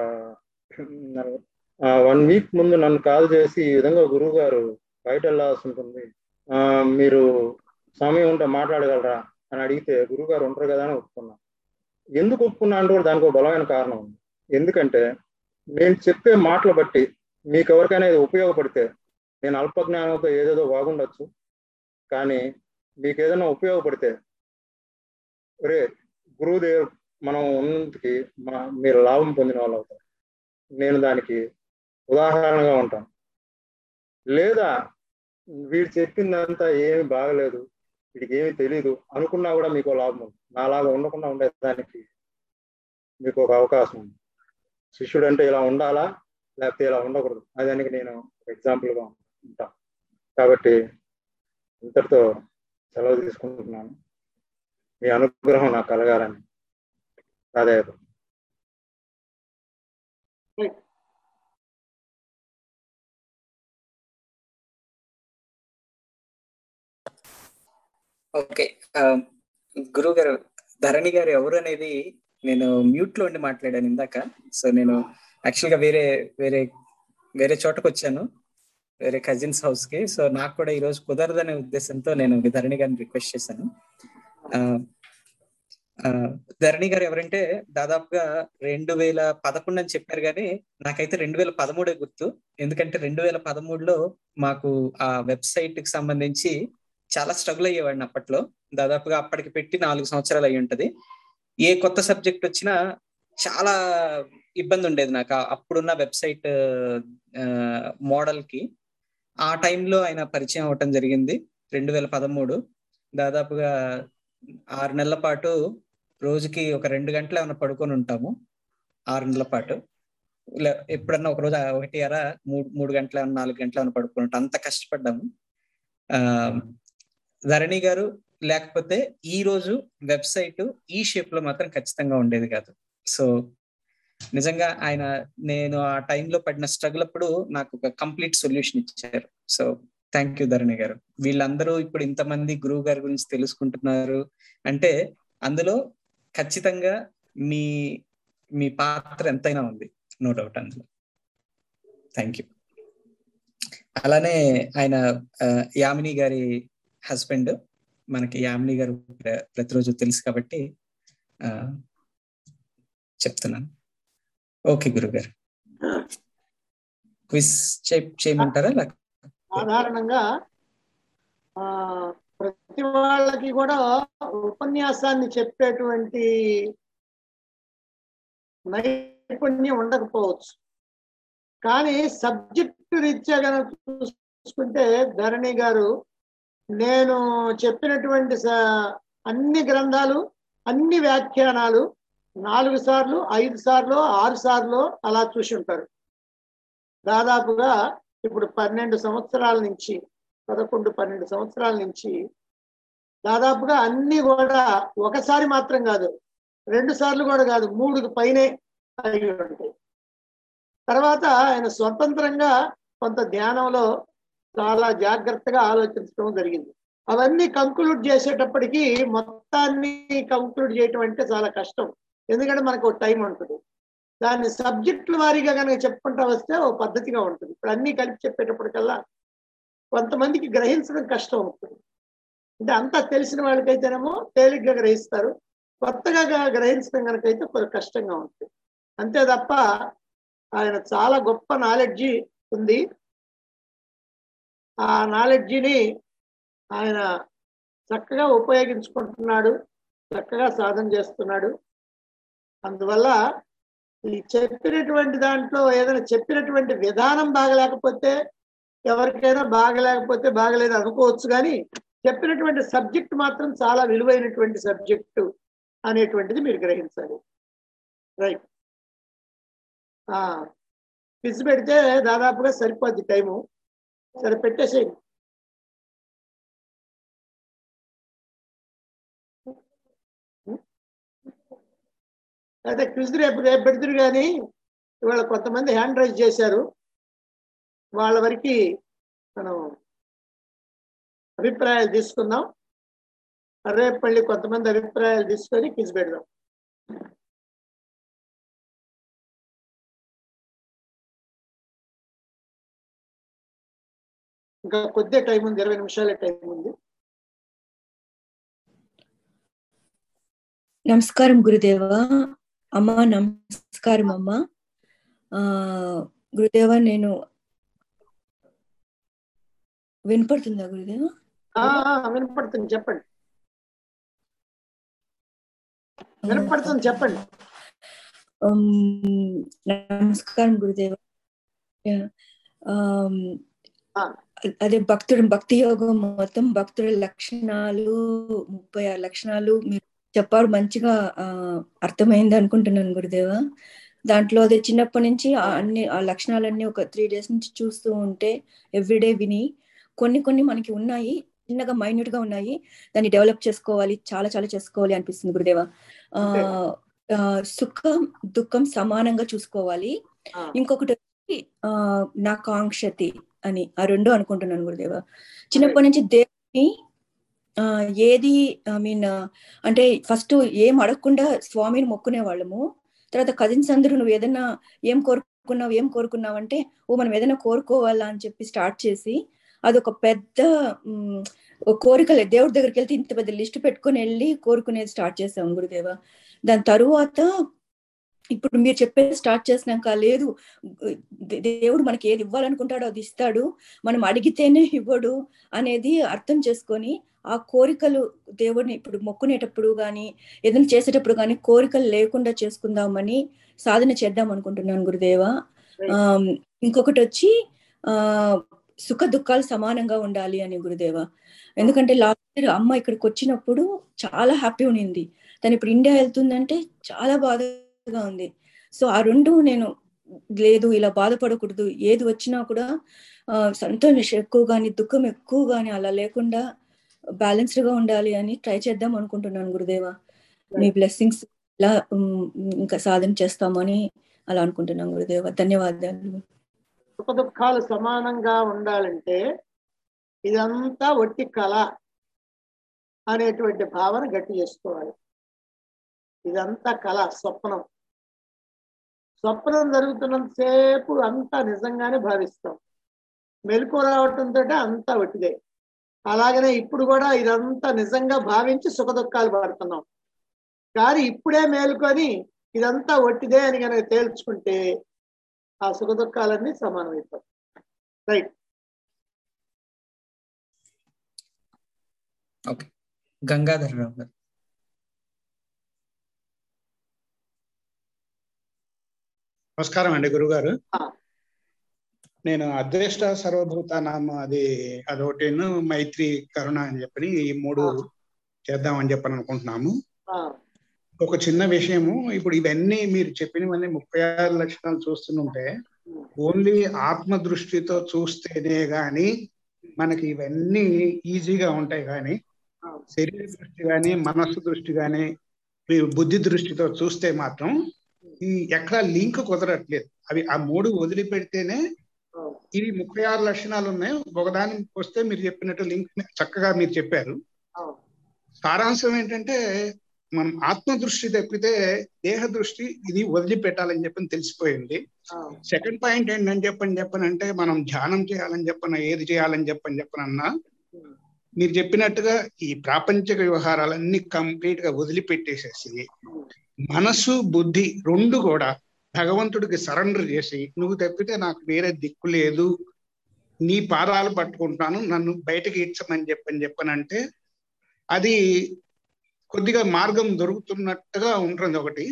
వన్ వీక్ ముందు నన్ను కాల్ చేసి ఈ విధంగా గురువు గారు బయట వెళ్ళాల్సి ఉంటుంది మీరు సమయం ఉంటే మాట్లాడగలరా అని అడిగితే గురువు గారు ఉంటారు కదా అని ఒప్పుకున్నా ఎందుకు ఒప్పుకున్నా అంటే కూడా దానికి ఒక బలమైన కారణం ఉంది ఎందుకంటే నేను చెప్పే మాటలు బట్టి మీకు ఎవరికైనా ఇది ఉపయోగపడితే నేను అల్ప జ్ఞానంతో ఏదేదో బాగుండొచ్చు కానీ మీకు ఏదైనా ఉపయోగపడితే ఒరే గురువుదేవ్ మనం ఉన్నందుకి మా మీరు లాభం పొందిన వాళ్ళు అవుతారు నేను దానికి ఉదాహరణగా ఉంటాను లేదా వీడు చెప్పిందంతా ఏమి బాగలేదు వీడికి ఏమి తెలియదు అనుకున్నా కూడా మీకు లాభం ఉంది నాలాగా ఉండకుండా ఉండేదానికి మీకు ఒక అవకాశం ఉంది శిష్యుడు అంటే ఇలా ఉండాలా లేకపోతే ఇలా ఉండకూడదు అదానికి నేను ఎగ్జాంపుల్గా ఉంటాను కాబట్టి ఇంతటితో సెలవు తీసుకుంటున్నాను మీ అనుగ్రహం నాకు కలగాలని అదే ఓకే గురువు గారు ధరణి గారు ఎవరు అనేది నేను మ్యూట్ లో ఉండి మాట్లాడాను ఇందాక సో నేను యాక్చువల్ గా వేరే వేరే వేరే చోటకు వచ్చాను వేరే కజిన్స్ హౌస్ కి సో నాకు కూడా ఈ రోజు కుదరదనే ఉద్దేశంతో నేను ధరణి గారిని రిక్వెస్ట్ చేశాను ధరణి గారు ఎవరంటే దాదాపుగా రెండు వేల పదకొండు అని చెప్పారు కానీ నాకైతే రెండు వేల పదమూడే గుర్తు ఎందుకంటే రెండు వేల పదమూడులో మాకు ఆ వెబ్సైట్ కి సంబంధించి చాలా స్ట్రగుల్ అయ్యేవాడిని అప్పట్లో దాదాపుగా అప్పటికి పెట్టి నాలుగు సంవత్సరాలు అయి ఉంటది ఏ కొత్త సబ్జెక్ట్ వచ్చినా చాలా ఇబ్బంది ఉండేది నాకు అప్పుడున్న వెబ్సైట్ మోడల్ కి ఆ టైంలో ఆయన పరిచయం అవటం జరిగింది రెండు వేల పదమూడు దాదాపుగా ఆరు నెలల పాటు రోజుకి ఒక రెండు గంటలు ఏమైనా పడుకొని ఉంటాము ఆరు నెలల పాటు ఎప్పుడన్నా ఒక రోజు ఒకటి అర మూడు మూడు గంటలు నాలుగు గంటలు ఏమైనా పడుకొని ఉంటాం అంత కష్టపడ్డాము ఆ ధరణి గారు లేకపోతే ఈ రోజు వెబ్సైట్ ఈ షేప్ లో మాత్రం ఖచ్చితంగా ఉండేది కాదు సో నిజంగా ఆయన నేను ఆ టైంలో పడిన స్ట్రగుల్ అప్పుడు నాకు ఒక కంప్లీట్ సొల్యూషన్ ఇచ్చారు సో థ్యాంక్ యూ ధరణి గారు వీళ్ళందరూ ఇప్పుడు ఇంతమంది గురువు గారి గురించి తెలుసుకుంటున్నారు అంటే అందులో ఖచ్చితంగా మీ మీ పాత్ర ఎంతైనా ఉంది నో డౌట్ అందులో థ్యాంక్ యూ అలానే ఆయన ఆ, యామిని గారి హస్బెండ్ మనకి యామిని గారు ప్ర- ప్రతిరోజు తెలుసు కాబట్టి ఆ, చెప్తున్నాను ఓకే గురుగారు క్విజ్ చేయమంటారా లేక సాధారణంగా ఆ ప్రతి వాళ్ళకి కూడా ఉపన్యాసాన్ని చెప్పేటువంటి నైపుణ్యం ఉండకపోవచ్చు కానీ సబ్జెక్టు రీత్యా కనుక చూసుకుంటే ధరణి గారు నేను చెప్పినటువంటి స- అన్ని గ్రంథాలు అన్ని వ్యాఖ్యానాలు నాలుగు సార్లు ఐదు సార్లు ఆరు సార్లు అలా చూసి ఉంటారు దాదాపుగా ఇప్పుడు పన్నెండు సంవత్సరాల నుంచి పదకొండు పన్నెండు సంవత్సరాల నుంచి దాదాపుగా అన్ని కూడా ఒకసారి మాత్రం కాదు రెండు సార్లు కూడా కాదు మూడుకి పైనే అయి ఉంటాయి తర్వాత ఆయన స్వతంత్రంగా కొంత ధ్యానంలో చాలా జాగ్రత్తగా ఆలోచించడం జరిగింది అవన్నీ కంక్లూడ్ చేసేటప్పటికి మొత్తాన్ని కంక్లూడ్ చేయటం అంటే చాలా కష్టం ఎందుకంటే మనకు ఒక టైం ఉంటుంది దాన్ని సబ్జెక్టుల వారీగా కనుక చెప్పుకుంటా వస్తే ఓ పద్ధతిగా ఉంటుంది ఇప్పుడు అన్ని కలిపి చెప్పేటప్పటికల్లా కొంతమందికి గ్రహించడం కష్టం అవుతుంది అంటే అంతా తెలిసిన వాళ్ళకైతేనేమో తేలిగ్గా గ్రహిస్తారు కొత్తగా గా- గ్రహించడం కనుక అయితే కొంచెం కష్టంగా ఉంటుంది అంతే తప్ప ఆయన చాలా గొప్ప నాలెడ్జి ఉంది ఆ నాలెడ్జిని ఆయన చక్కగా ఉపయోగించుకుంటున్నాడు చక్కగా సాధన చేస్తున్నాడు అందువల్ల ఈ చెప్పినటువంటి దాంట్లో ఏదైనా చెప్పినటువంటి విధానం బాగలేకపోతే ఎవరికైనా బాగలేకపోతే బాగలేదు అనుకోవచ్చు కానీ చెప్పినటువంటి సబ్జెక్ట్ మాత్రం చాలా విలువైనటువంటి సబ్జెక్టు అనేటువంటిది మీరు గ్రహించాలి రైట్ క్విజ్ పెడితే దాదాపుగా సరిపోద్ది టైము సరే పెట్టేసేయండి అయితే క్విజ్ రేపు రేపు పెడుతురు కానీ ఇవాళ కొంతమంది హ్యాండ్ రైజ్ చేశారు వాళ్ళ వరకు మనం అభిప్రాయాలు తీసుకుందాం రేపు మళ్ళీ కొంతమంది అభిప్రాయాలు తీసుకొని క్విజ్ పెడదాం ఇంకా కొద్దిగా టైం ఉంది ఇరవై నిమిషాలే టైం ఉంది నమస్కారం గురుదేవ అమ్మ నమస్కారం అమ్మ ఆ గురుదేవ నేను వినపడుతుందా గురుదేవ ఆ, ఆ, వినపడుతుంది చెప్పండి వినపడుతుంది చెప్పండి ఉమ్, నమస్కారం గురుదేవ ఆమ్, ఆ. అదే భక్తుడు భక్తి యోగం మొత్తం భక్తుల లక్షణాలు ముప్పై ఆరు లక్షణాలు మీరు చెప్పారు మంచిగా ఆ, అర్థమైంది అనుకుంటున్నాను గురుదేవ దాంట్లో అదే చిన్నప్పటి నుంచి ఆ అన్ని ఆ లక్షణాలన్నీ ఒక త్రీ డేస్ నుంచి చూస్తూ ఉంటే ఎవ్రీడే విని కొన్ని కొన్ని మనకి ఉన్నాయి చిన్నగా మైన్యూట్ గా ఉన్నాయి దాన్ని డెవలప్ చేసుకోవాలి చాలా చాలా చేసుకోవాలి అనిపిస్తుంది గురుదేవ ఆ ఆ, సుఖం దుఃఖం సమానంగా చూసుకోవాలి ఆ. ఇంకొకటి వచ్చి ఆ, నా కాంక్షతి అని ఆ రెండు అనుకుంటున్నాను గురుదేవ చిన్నప్పటి నుంచి దేవుని ఆ, ఏది ఐ మీన్ అంటే ఫస్ట్ ఏం అడగకుండా స్వామిని మొక్కునే వాళ్ళము తర్వాత కజిన్స్ అందరూ నువ్వు ఏదైనా ఏం కోరుకున్నావు ఏం కోరుకున్నావు అంటే ఓ మనం ఏదైనా కోరుకోవాలా అని చెప్పి స్టార్ట్ చేసి అదొక పెద్ద ఉమ్, ఒక కోరికలే దేవుడి దగ్గరికి వెళ్తే ఇంత పెద్ద లిస్ట్ పెట్టుకొని వెళ్ళి కోరుకునేది స్టార్ట్ చేసాం గురుదేవ దాని తరువాత ఇప్పుడు మీరు చెప్పేది స్టార్ట్ చేసినాక లేదు దే- దేవుడు మనకి ఏది ఇవ్వాలనుకుంటాడో అది ఇస్తాడు మనం అడిగితేనే ఇవ్వడు అనేది అర్థం చేసుకొని ఆ కోరికలు దేవుడిని ఇప్పుడు మొక్కునేటప్పుడు కానీ ఏదైనా చేసేటప్పుడు కానీ కోరికలు లేకుండా చేసుకుందామని సాధన చేద్దాం అనుకుంటున్నాను గురుదేవ ఆ, ఇంకొకటి వచ్చి ఆ సుఖ దుఃఖాలు సమానంగా ఉండాలి అని గురుదేవ ఎందుకంటే లాస్ట్ ఇయర్ అమ్మ ఇక్కడికి వచ్చినప్పుడు చాలా హ్యాపీ ఉండింది తను ఇప్పుడు ఇండియా వెళ్తుందంటే చాలా బాధగా ఉంది సో ఆ రెండు నేను లేదు ఇలా బాధపడకూడదు ఏది వచ్చినా కూడా ఆ, సంతోషం ఎక్కువ కానీ దుఃఖం ఎక్కువ కానీ అలా లేకుండా బ్యాలెన్స్డ్ గా ఉండాలి అని ట్రై చేద్దాం అనుకుంటున్నాను గురుదేవ మీ బ్లెస్సింగ్స్ ఇలా ఉమ్, ఇంకా సాధన చేస్తామని అలా అనుకుంటున్నాం గురుదేవ ధన్యవాదాలు సుఖ దుఃఖాలు సమానంగా ఉండాలంటే ఇదంతా ఒట్టి కళ అనేటువంటి భావన గట్టి చేసుకోవాలి ఇదంతా కళ స్వప్నం స్వప్నం జరుగుతున్నంతసేపు అంతా నిజంగానే భావిస్తాం మెలకు రావటంతో అంతా ఒట్టిదే అలాగనే ఇప్పుడు కూడా ఇదంతా నిజంగా భావించి సుఖ దుఃఖాలు పడుతున్నాం కానీ ఇప్పుడే మేలుకొని ఇదంతా ఒట్టిదే అని కనుక తేల్చుకుంటే ఆ సుఖ దుఃఖాలన్నీ సమానమైపోతాయి రైట్ ఓకే గంగాధర్ రావు గారు నమస్కారం అండి గురుగారు ఆ. నేను అదృష్ట సర్వభూత నామ అది అదొకటి మైత్రి కరుణ అని చెప్పని ఈ మూడు ఆ. చేద్దామని చెప్పని అనుకుంటున్నాము ఆ, ఒక చిన్న విషయము ఇప్పుడు ఇవన్నీ మీరు చెప్పినవన్నీ ముప్పై ఆరు లక్షణాలు చూస్తుంటే ఓన్లీ ఆత్మ దృష్టితో చూస్తేనే గాని మనకి ఇవన్నీ ఈజీగా ఉంటాయి కానీ ఆ, శరీర దృష్టి కానీ మనస్సు దృష్టి కానీ బుద్ధి దృష్టితో చూస్తే మాత్రం ఈ ఎక్కడ లింక్ కుదరట్లేదు అవి ఆ మూడు వదిలిపెడితేనే ఆ, ఇవి ముప్పై ఆరు లక్షణాలు ఉన్నాయి ఒకదానికి వస్తే మీరు చెప్పినట్టు లింక్ చక్కగా మీరు చెప్పారు ఆ, సారాంశం ఏంటంటే మనం ఆత్మ దృష్టి తప్పితే దేహ దృష్టి ఇది వదిలిపెట్టాలని చెప్పని తెలిసిపోయింది ఆ, సెకండ్ పాయింట్ ఏంటని చెప్పని చెప్పనంటే మనం ధ్యానం చేయాలని చెప్పన ఏది చేయాలని చెప్పని చెప్పనన్నా మీరు చెప్పినట్టుగా ఈ ప్రాపంచిక వ్యవహారాలన్నీ కంప్లీట్ గా వదిలిపెట్టేసేసి మనసు బుద్ధి రెండు కూడా భగవంతుడికి సరెండర్ చేసి నువ్వు తప్పితే నాకు వేరే దిక్కు లేదు నీ పాదాలు పట్టుకుంటాను నన్ను బయటకి ఇచ్చమని చెప్పని చెప్పనంటే అది కొద్దిగా మార్గం దొరుకుతున్నట్టుగా ఉంటుంది ఒకటి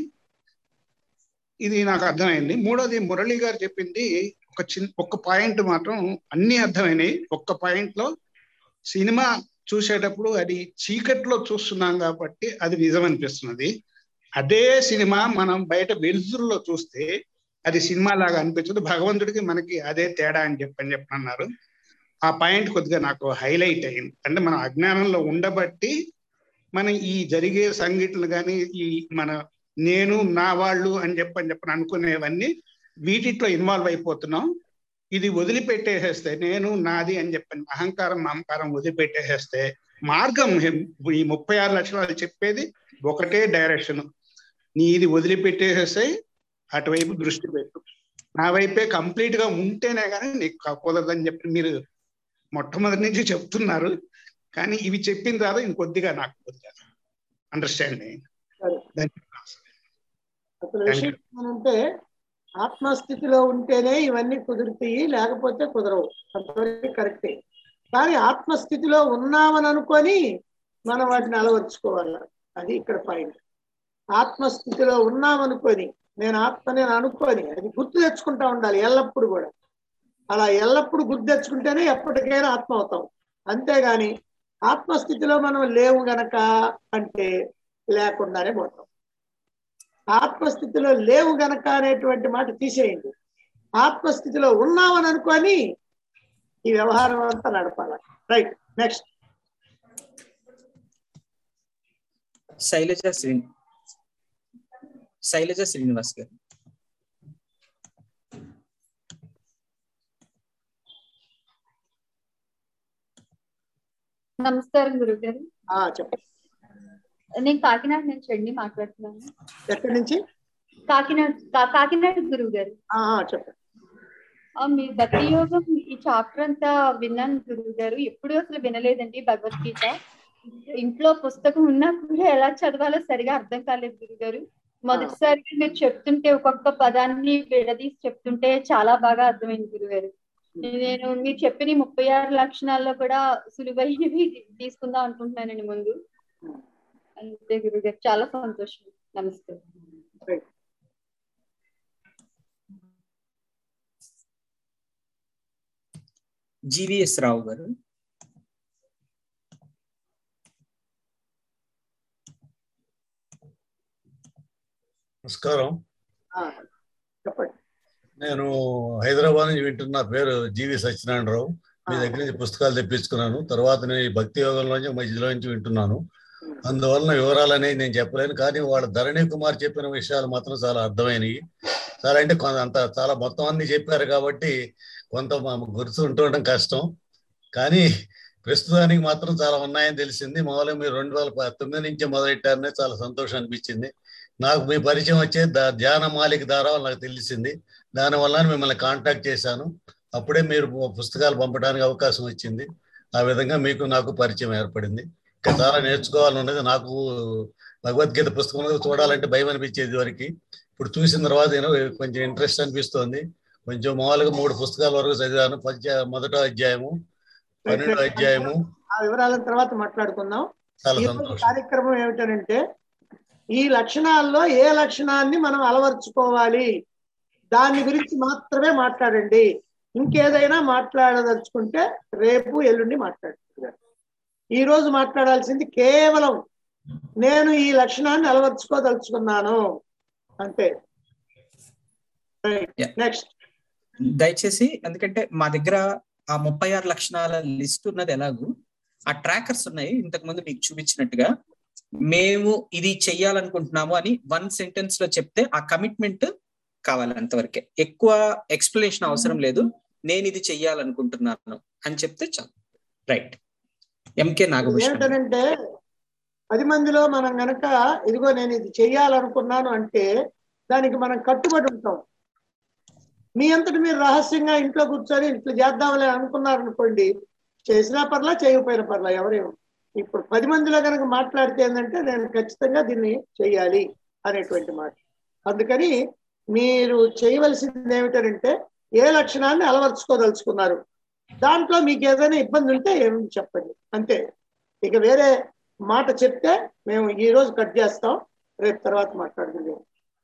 ఇది నాకు అర్థమైంది మూడోది మురళి గారు చెప్పింది ఒక చిన్న ఒక్క పాయింట్ మాత్రం అన్ని అర్థమైనాయి ఒక్క పాయింట్ లో సినిమా చూసేటప్పుడు అది చీకట్లో చూస్తున్నాం కాబట్టి అది నిజం అనిపిస్తున్నది అదే సినిమా మనం బయట వెలుతురులో చూస్తే అది సినిమా లాగా అనిపించదు భగవంతుడికి మనకి అదే తేడా అని చెప్పని చెప్పన్నారు ఆ పాయింట్ కొద్దిగా నాకు హైలైట్ అయింది అంటే మనం అజ్ఞానంలో ఉండబట్టి మనం ఈ జరిగే సంఘటనలు కానీ ఈ మన నేను నా వాళ్ళు అని చెప్పని చెప్పని అనుకునేవన్నీ వీటిట్లో ఇన్వాల్వ్ అయిపోతున్నాం ఇది వదిలిపెట్టేసేస్తే నేను నాది అని చెప్పని అహంకారం మమకారం వదిలిపెట్టేసేస్తే మార్గం ఈ ముప్పై ఆరు లక్షలు చెప్పేది ఒకటే డైరెక్షన్ నీది వదిలిపెట్టేసేస్తే అటువైపు దృష్టి పెట్టు నా వైపే కంప్లీట్ గా ఉంటేనే కానీ నీకు కుదరదని చెప్పి మీరు మొట్టమొదటి నుంచి చెప్తున్నారు కానీ ఇవి చెప్పిన తర్వాత ఇంకొద్దిగా నాకు కొద్దిగా అండర్స్టాండింగ్ సరే అసలు విషయం ఏంటంటే ఆత్మస్థితిలో ఉంటేనే ఇవన్నీ కుదురుతాయి లేకపోతే కుదరవు అంతవరకు కరెక్టే కానీ ఆత్మస్థితిలో ఉన్నామని అనుకొని మనం వాటిని అలవర్చుకోవాలి అది ఇక్కడ పాయింట్ ఆత్మస్థితిలో ఉన్నామనుకొని నేను ఆత్మ నేను అనుకొని అది గుర్తు తెచ్చుకుంటా ఉండాలి ఎల్లప్పుడు కూడా అలా ఎల్లప్పుడు గుర్తు తెచ్చుకుంటేనే ఎప్పటికైనా ఆత్మ అవుతాం అంతేగాని ఆత్మస్థితిలో మనం లేవు గనక అంటే లేకుండానే పోతాం ఆత్మస్థితిలో లేవు గనక అనేటువంటి మాట తీసేయండి ఆత్మస్థితిలో ఉన్నామని అనుకొని ఈ వ్యవహారం అంతా నడపాలి రైట్ నెక్స్ట్ శైలజ శ్రీ శైలజ శ్రీనివాస్ గారు నమస్కారం గురుగారు ఆ చెప్పండి నేను కాకినాడ నుంచి అండి మాట్లాడుతున్నాను ఎక్కడి నుంచి కాకినాడ కా- కాకినాడ గురువు గారు ఆ, ఆ, చెప్పండి మీ భక్తి యోగం ఈ చాప్టర్ అంతా విన్నాను గురువు గారు ఎప్పుడు అసలు వినలేదండి భగవద్గీత ఇంట్లో పుస్తకం ఉన్నా కూడా ఎలా చదవాలో సరిగా అర్థం కాలేదు గురుగారు మొదటిసారిగా మీరు చెప్తుంటే ఒక్కొక్క పదాన్ని విడదీసి చెప్తుంటే చాలా బాగా అర్థమైంది గురుగారు నేను మీరు చెప్పిన ఈ ముప్పై ఆరు లక్షణాల్లో కూడా సులువైనవి తీసుకుందాం అనుకుంటున్నానండి ముందు అంతే గురుగారు చాలా సంతోషం నమస్తే రైట్ జీవిఎస్ రావు గారు నమస్కారం ఆ, చెప్పండి నేను హైదరాబాద్ నుంచి వింటున్న పేరు జీవి సత్యనారాయణరావు మీ దగ్గర నుంచి పుస్తకాలు తెప్పించుకున్నాను తర్వాత నేను ఈ భక్తి యోగంలోంచి మధ్యలో నుంచి వింటున్నాను అందువలన వివరాలు అనేది నేను చెప్పలేను కానీ వాళ్ళ ధరణి కుమార్ చెప్పిన విషయాలు మాత్రం చాలా అర్థమైనవి చాలా అంటే కొ- అంత చాలా మొత్తం అన్ని చెప్పారు కాబట్టి కొంత మా- గుర్తుండడం కష్టం కానీ ప్రస్తుతానికి మాత్రం చాలా ఉన్నాయని తెలిసింది మామూలుగా మీరు రెండు వేల ప- తొమ్మిది నుంచి మొదలెట్టారనే చాలా సంతోషం అనిపించింది నాకు మీ పరిచయం వచ్చే ద- ధ్యాన మాలిక ద్వారా నాకు తెలిసింది దానివల్ల మిమ్మల్ని కాంటాక్ట్ చేశాను అప్పుడే మీరు పుస్తకాలు పంపడానికి అవకాశం వచ్చింది ఆ విధంగా మీకు నాకు పరిచయం ఏర్పడింది ఇంకా చాలా నేర్చుకోవాలని ఉన్నది నాకు భగవద్గీత పుస్తకం చూడాలంటే భయం అనిపించేది వరకు ఇప్పుడు చూసిన తర్వాత నేను కొంచెం ఇంట్రెస్ట్ అనిపిస్తోంది కొంచెం మామూలుగా మూడు పుస్తకాల వరకు చదివాను పద్య మొదటో అధ్యాయము పన్నెండో అధ్యాయము ఆ వివరాల తర్వాత మాట్లాడుకుందాం చాలా ఈ రోజు సంతోషం కార్యక్రమం ఏమిటంటే ఈ లక్షణాల్లో ఏ లక్షణాన్ని మనం అలవర్చుకోవాలి దాని గురించి మాత్రమే మాట్లాడండి ఇంకేదైనా మాట్లాడదలుచుకుంటే రేపు ఎల్లుండి మాట్లాడుతున్నారు ఈ రోజు మాట్లాడాల్సింది కేవలం నేను ఈ లక్షణాన్ని అలవర్చుకోదలుచుకున్నాను అంతే Yeah. నెక్స్ట్ దయచేసి ఎందుకంటే మా దగ్గర ఆ ముప్పై ఆరు లక్షణాల లిస్ట్ ఉన్నది ఎలాగూ ఆ ట్రాకర్స్ ఉన్నాయి ఇంతకు ముందు మీకు చూపించినట్టుగా మేము ఇది చెయ్యాలనుకుంటున్నాము అని వన్ సెంటెన్స్ లో చెప్తే ఆ కమిట్మెంట్ కావాలి అంతవరకే ఎక్కువ ఎక్స్ప్లెనేషన్ అవసరం లేదు నేను ఇది చెయ్యాలనుకుంటున్నాను అని చెప్తే చాలు రైట్ ఎంకే నాగభూషణ్ ఏమిటనంటే పది మందిలో మనం గనక ఇదిగో నేను ఇది చెయ్యాలనుకున్నాను అంటే దానికి మనం కట్టుబడి ఉంటాం మీ అంతటి మీరు రహస్యంగా ఇంట్లో కూర్చొని ఇట్లా చేద్దాంలే అనుకున్నారు అనుకోండి చేసినా పర్లా చేయకపోయినా పర్లా ఎవరేమో ఇప్పుడు పది మందిలో కనుక మాట్లాడితే ఏంటంటే నేను ఖచ్చితంగా దీన్ని చెయ్యాలి అనేటువంటి మాట అందుకని మీరు చేయవలసింది ఏమిటంటే ఏ లక్షణాన్ని అలవర్చుకోదలుచుకున్నారు దాంట్లో మీకు ఏదైనా ఇబ్బంది ఉంటే ఏమి చెప్పండి అంతే ఇక వేరే మాట చెప్తే మేము ఈ రోజు కట్ చేస్తాం రేపు తర్వాత మాట్లాడుకుందాం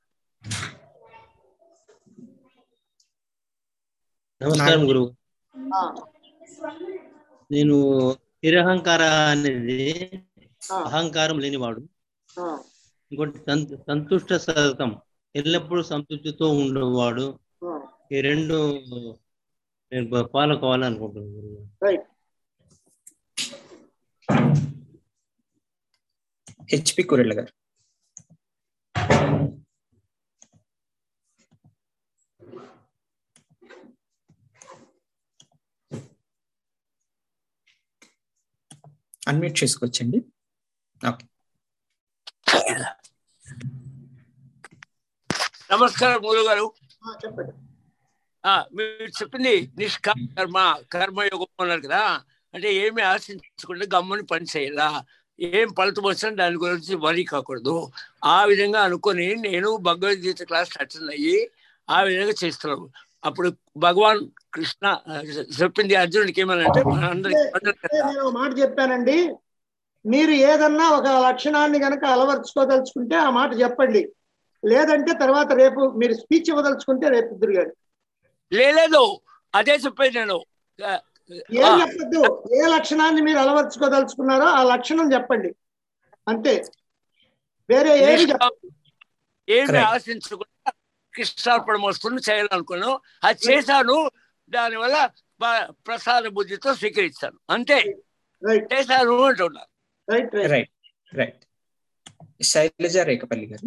నమస్కారం గురువు ఆ, నేను నిరహంకార అనేది ఆ, అహంకారం లేనివాడు ఆ, ఇంకోటి సంతు- సంతుష్ట సతతం ఎల్లప్పుడూ సంతృప్తితో ఉండేవాడు ఆ. ఈ రెండు నేను ఫాలో కావాలనుకుంటున్నాను గురువు రైట్ హెచ్పి కురెళ్ళ గారు అన్మ్యూట్ చేసుకోవచ్చండి ఓకే నమస్కారం మూలు గారు ఆ, చెప్పండి ఆ, మీరు చెప్పింది నిష్కామ కర్మ కర్మయోగం అన్నారు కదా అంటే ఏమి ఆశించకుండా గమ్మని పని చేయాలా ఏం ఫలితం వచ్చినా దాని గురించి వరి కాకూడదు ఆ విధంగా అనుకొని నేను భగవద్గీత క్లాస్ అటెండ్ అయ్యి ఆ విధంగా చేస్తున్నాను అప్పుడు భగవాన్ కృష్ణ ఆ, చెప్పింది అర్జునుడికి ఏమనంటే మనందరికి అంటే నేను ఒక మాట చెప్పానండి మీరు ఏదన్నా ఒక లక్షణాన్ని గనక అలవర్చుకోదలుచుకుంటే ఆ మాట చెప్పండి లేదంటే తర్వాత రేపు మీరు స్పీచ్ ఇవ్వదలుచుకుంటే రేపు ఇద్దరు గారు లేదు అదే చెప్పేది నేను ఆ, ఏం ఆ, చెప్పద్దు ఏ లక్షణాన్ని మీరు అలవర్చుకోదలుచుకున్నారో ఆ లక్షణం చెప్పండి అంతే వేరే ఏమి చెప్ప నిష్కామ- ఏమి Correct. ఆశించకుండా కృష్ణార్పణ వస్తువును చేయాలనుకున్నాను అది చేశాను దానివల్ల బ- ప్రసాద బుద్ధితో స్వీకరిస్తాను అంతే రైట్ చేశాను అంటున్నా right right right right Sailaja Rekhapalli గారు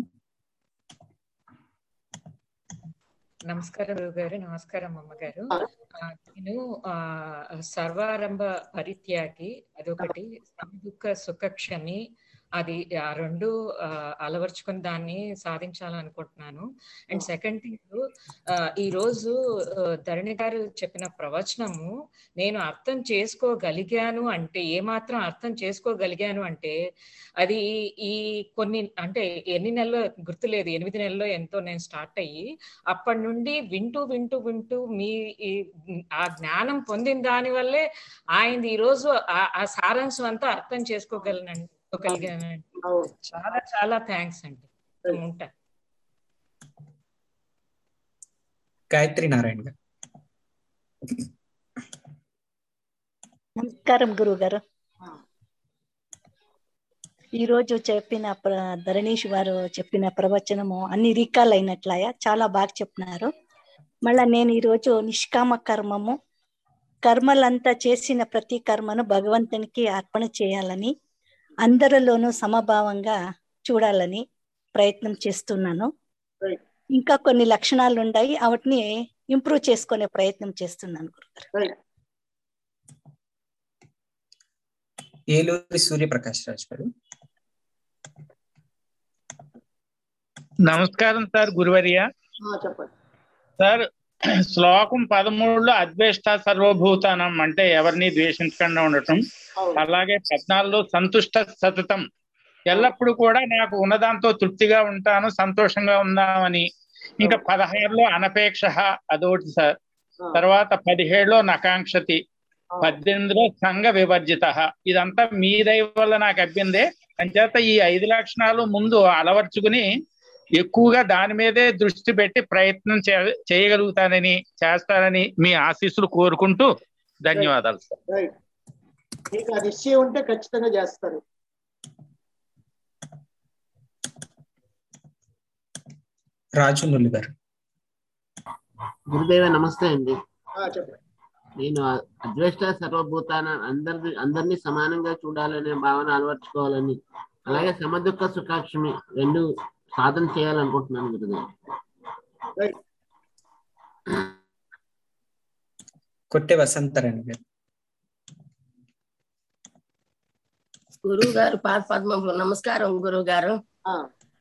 నమస్కారం గురువు గారు నమస్కారం అమ్మగారు ఆ, నేను ఆ సర్వారంభ పరిత్యాగి అదొకటి దుఃఖ సుఖక్షమి అది ఆ రెండు ఆ, అలవర్చుకొని దాన్ని సాధించాలనుకుంటున్నాను అండ్ సెకండ్ థింగ్ ఈ రోజు ఆ, ధరణి గారు చెప్పిన ప్రవచనము నేను అర్థం చేసుకోగలిగాను అంటే ఏమాత్రం అర్థం చేసుకోగలిగాను అంటే అది ఈ కొన్ని అంటే ఎన్ని నెలలు గుర్తులేదు ఎనిమిది నెలల్లో ఎంతో నేను స్టార్ట్ అయ్యి అప్పటి నుండి వింటూ వింటూ వింటూ మీ ఈ- ఆ జ్ఞానం పొందిన దాని వల్లే ఆయన ఈ రోజు ఆ- ఆ సారాంశం అంతా అర్థం చేసుకోగలనండి చేసుకోగలిగానండి అవును చాలా చాలా థ్యాంక్స్ అండి ఉంటా గాయత్రి నారాయణ గారు నమస్కారం గురువు గారు ఈరోజు చెప్పిన ప్ర- ధరణీష్ గారు చెప్పిన ప్రవచనము అన్ని రీకాల్ అయినట్లయా చాలా బాగా చెప్పినారు మళ్ళా నేను ఈరోజు నిష్కామ కర్మము కర్మలంతా చేసిన ప్రతి కర్మను భగవంతునికి అర్పణ చేయాలని అందరిలోనూ సమభావంగా చూడాలని ప్రయత్నం చేస్తున్నాను రైట్ ఇంకా కొన్ని లక్షణాలు ఉన్నాయి వాటిని ఇంప్రూవ్ చేసుకునే ప్రయత్నం చేస్తున్నాను గురుగారు రైట్ ఏలూరి సూర్యప్రకాష్ రాజు గారు నమస్కారం సార్ గురువర్య ఆ, చెప్పండి సార్ శ్లోకం పదమూడులో అద్వేష్ట సర్వభూతానం అంటే ఎవరిని ద్వేషించకుండా ఉండటం అవును అలాగే పద్నాలుగులో సంతుష్ట సతతం ఎల్లప్పుడూ కూడా నాకు ఉన్నదాంతో తృప్తిగా ఉంటాను సంతోషంగా ఉందామని ఇంకా పదహారులో అనపేక్ష అదొకటి సార్ ఆ, తర్వాత పదిహేడులో నకాంక్షతి ఆ, పద్దెనిమిదిలో సంఘ వివర్జిత ఇదంతా మీ దయ వల్ల నాకు అబ్బిందే అంచేత ఈ ఐదు లక్షణాలు ముందు అలవర్చుకుని ఎక్కువగా దాని మీదే దృష్టి పెట్టి ప్రయత్నం చే- చేయగలుగుతానని చేస్తానని మీ ఆశీస్సులు కోరుకుంటూ ధన్యవాదాలు సార్ రైట్ మీకు ఆ నిశ్చయం ఉంటే ఖచ్చితంగా చేస్తారు రాజు ముల్లి గారు గురుదేవ నమస్తే అండి ఆ, చెప్పండి నేను అ- అద్వేష్ట సర్వభూతాన అందరి అందరినీ సమానంగా చూడాలనే భావన అలవర్చుకోవాలని అలాగే సమదుఃఖ సుఖాక్షమి రెండు సాధన చేయాలనుకుంటున్నాను గురుదేవ్ రైట్ కొట్టె వసంతరాణి గారు గురువు గారు పాద పద్మములు నమస్కారం గురువు గారు ఆ,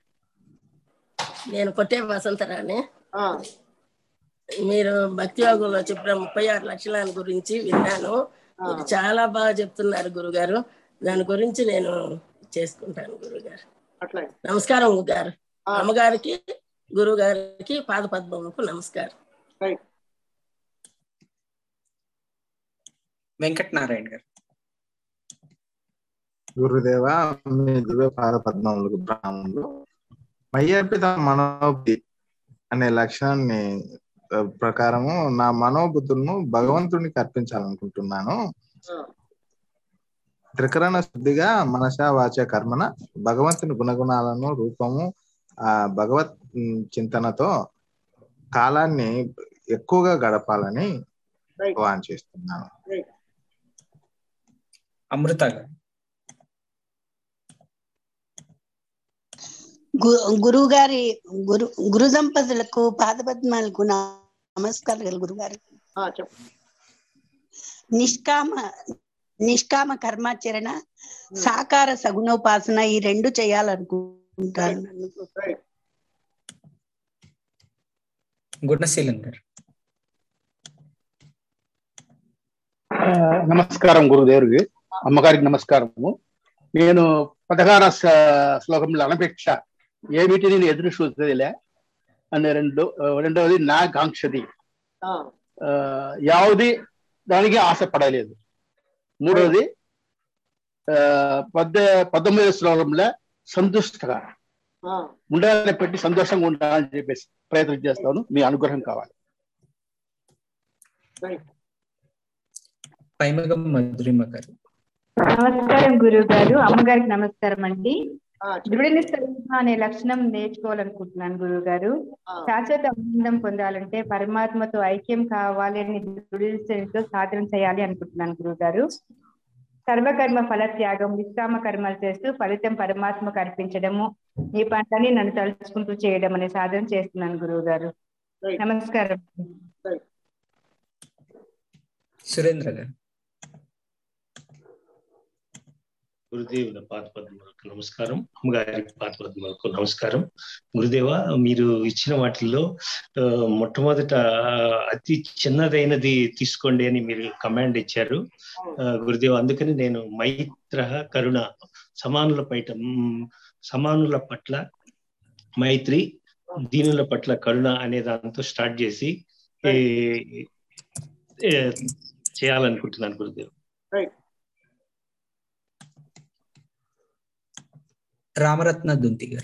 నేను కొట్టే వసంతరాని ఆ, మీరు భక్తి యోగంలో చెప్పిన ముప్పై ఆరు లక్షల గురించి విన్నాను ఆ. మీరు చాలా బాగా చెప్తున్నారు గురుగారు దాని గురించి నేను చేసుకుంటాను గురుగారు అట్లా నమస్కారం గురుగారు ఆ. అమ్మగారికి గురువు గారికి పాద పద్మములకు నమస్కారం రైట్ వెంకట నారాయణ గారు గురుదేవ మీ దివ్య పాద పద్మములకు బ్రాహ్మణులు మయ్యర్పిత మనోబుద్ధి అనే లక్షణాన్ని ఆ, ప్రకారము నా మనోబుద్ధులను భగవంతునికి అర్పించాలనుకుంటున్నాను ఆ, త్రికరణ శుద్ధిగా మనస వాచ కర్మన భగవంతుని గుణగుణాలను రూపము ఆ భగవత్ ఉమ్, చింతనతో కాలాన్ని ఎక్కువగా గడపాలని రైట్ వాంఛిస్తున్నాను రైట్ అమృత గారు గురువు గారి గురు గురు దంపతులకు పాదపద్మాలకు నా నమస్కారాలు గురుగారు ఆ, చెప్పండి నిష్కామ నిష్కామ కర్మాచరణ సాకార సగుణోపాసన ఈ రెండు చేయాలనుకుంటాను రైట్ గుణశీలం గారు ఆ, నమస్కారం గురుదేవుడికి అమ్మగారికి నమస్కారము నేను పదహార స- శ్లోకంలో అనపేక్ష ఏమిటి నేను ఎదురు చూసేదిలే అని రెండు రెండవది నా కాంక్షది ఆ, ఆ, యావది దానికి ఆశపడలేదు మూడవది ఆ, పద్ద పంతొమ్మిది శ్లోకంలో సంతుష్టగా ఆ, ఉండాలని పెట్టి సంతోషంగా ఉండాలని చెప్పేసి ప్రయత్నం చేస్తాను మీ అనుగ్రహం కావాలి రైట్ పైమగం మధురిమ గారు నమస్కారం గురువు గారు అమ్మగారికి నమస్కారం అండి ఆ, దృఢ స్వరూప అనే లక్షణం నేర్చుకోవాలనుకుంటున్నాను గురువు గారు ఆ, శాశ్వత ఆనందం పొందాలంటే పరమాత్మతో ఐక్యం కావాలి అని దృఢ సాధన చేయాలి అనుకుంటున్నాను గురువు గారు సర్వకర్మ ఫల త్యాగం నిష్కామ కర్మలు చేస్తూ ఫలితం పరమాత్మకు అర్పించడము ఈ పంటని నన్ను తలుచుకుంటూ చేయడం అనే సాధన చేస్తున్నాను గురువు గారు రైట్ నమస్కారం రైట్ సురేంద్ర గారు గురుదేవుల పాదపద్మలకు నమస్కారం అమ్మగారికి పాదపద్మలకు నమస్కారం గురుదేవ మీరు ఇచ్చిన వాటిల్లో ఆ, మొట్టమొదట ఆ, అతి చిన్నదైనది తీసుకోండి అని మీరు కమాండ్ ఇచ్చారు ఆ, గురుదేవ అందుకని నేను మైత్ర కరుణ సమానుల పైట మ్, సమానుల పట్ల మైత్రి దీనుల పట్ల కరుణ అనే దాంతో స్టార్ట్ చేసి ఏ, ఏ, చేయాలనుకుంటున్నాను గురుదేవ్ రైట్ రామరత్న దుంతి గారు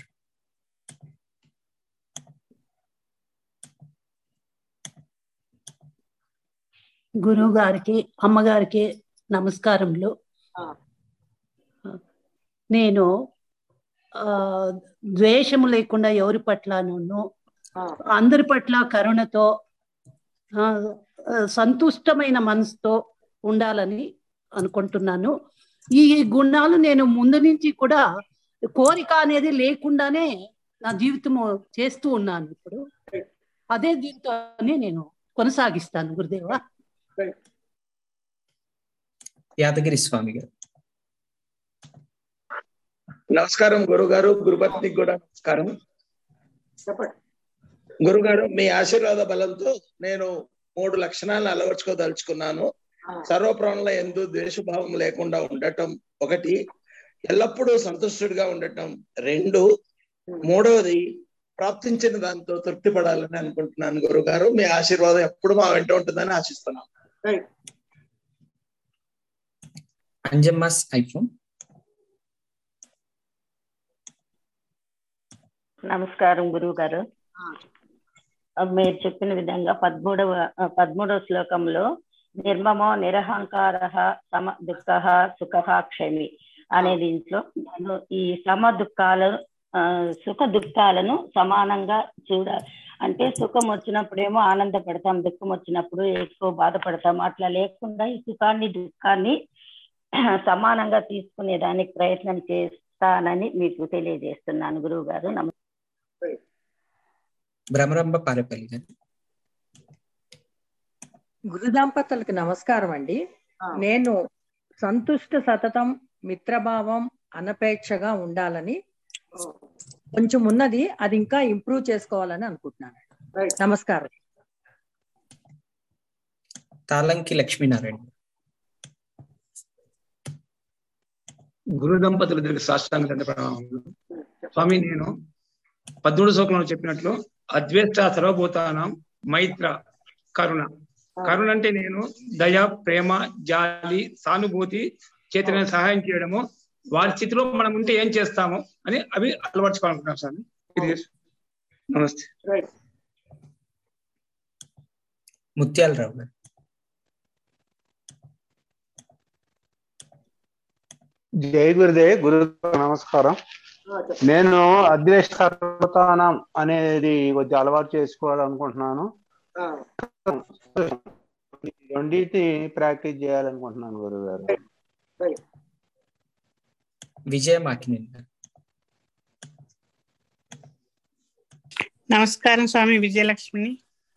గురువు గారికి అమ్మగారికి నమస్కారములు ఆ, నేను ఆ ద్వేషము లేకుండా ఎవరి పట్లనూ ఆ, అందరి పట్ల కరుణతో ఆ, ఆ, సంతుష్టమైన మనసుతో ఉండాలని అనుకుంటున్నాను ఈ గుణాలు నేను ముందు నుంచి కూడా కోరిక అనేది లేకుండానే నా జీవితం చేస్తూ ఉన్నాను ఇప్పుడు అదే దీంతోనే నేను కొనసాగిస్తాను గురుదేవా యాదగిరి స్వామి గారు నమస్కారం గురుగారు గురుపత్నికి కూడా నమస్కారం చెప్పండి గురుగారు మీ ఆశీర్వాద బలంతో నేను మూడు లక్షణాలను అలవర్చుకోదలుచుకున్నాను సర్వప్రాణుల ఎందు ద్వేషభావం లేకుండా ఉండటం ఒకటి ఎల్లప్పుడూ సంతుష్టుడిగా ఉండటం రెండు మూడవది ప్రాప్తించిన దాంతో తృప్తి పడాలని అనుకుంటున్నాను గురుగారు మీ ఆశీర్వాదం ఎప్పుడు మా వెంట ఉంటుందని ఆశిస్తున్నాను అంజమ్మాస్ ఐఫోన్ నమస్కారం గురువు గారు మీరు చెప్పిన విధంగా పదమూడవ ఆ, పదమూడవ శ్లోకంలో నిర్మమో నిరహంకార సమ దుఃఖ సుఖ క్షమి అనే దీంట్లో నేను ఈ సమ దుఃఖాలు ఆ, సుఖ దుఃఖాలను సమానంగా చూడ అంటే సుఖం వచ్చినప్పుడేమో ఆనందపడతాం దుఃఖం వచ్చినప్పుడు ఎక్కువ బాధపడతాం అట్లా లేకుండా ఈ సుఖాన్ని దుఃఖాన్ని సమానంగా తీసుకునే దానికి ప్రయత్నం చేస్తానని మీకు తెలియజేస్తున్నాను గురువు గారు నమస్కారం భ్రమరంబ పారేపల్లి గారు గురు దంపతులకు నమస్కారం అండి నేను సంతుష్ట సతతం మిత్రభావం అనపేక్షగా ఉండాలని కొంచెం ఉన్నది అది ఇంకా ఇంప్రూవ్ చేసుకోవాలని అనుకుంటున్నాను నమస్కారం తాలంకి లక్ష్మీనారాయణ గురు దంపతులు దీనికి సాష్టాంగ దండ ప్రణామములు స్వామి నేను పద్మూడు శ్లోకంలో చెప్పినట్లు అద్వేష్ట సర్వభూతానం మైత్ర కరుణ కరుణ అంటే నేను దయ ప్రేమ జాలి సానుభూతి చేతన సహాయం చేయడము వారి స్థితిలో మనం ఉంటే ఏం చేస్తాము అని అవి అలవర్చుకోవాలనుకుంటున్నాం స్వామి ఇది నమస్తే ముత్యాలరావు గారు జై గురుదేవ్ గురు నమస్కారం నేను అద్వేష సర్వతానం అనేది కొద్దిగా అలవాటు చేసుకోవాలనుకుంటున్నాను ఈ రెండింటిని ప్రాక్టీస్ చేయాలనుకుంటున్నాను గురువు గారు విజయ మాకినేని గారు నమస్కారం స్వామి విజయలక్ష్మిని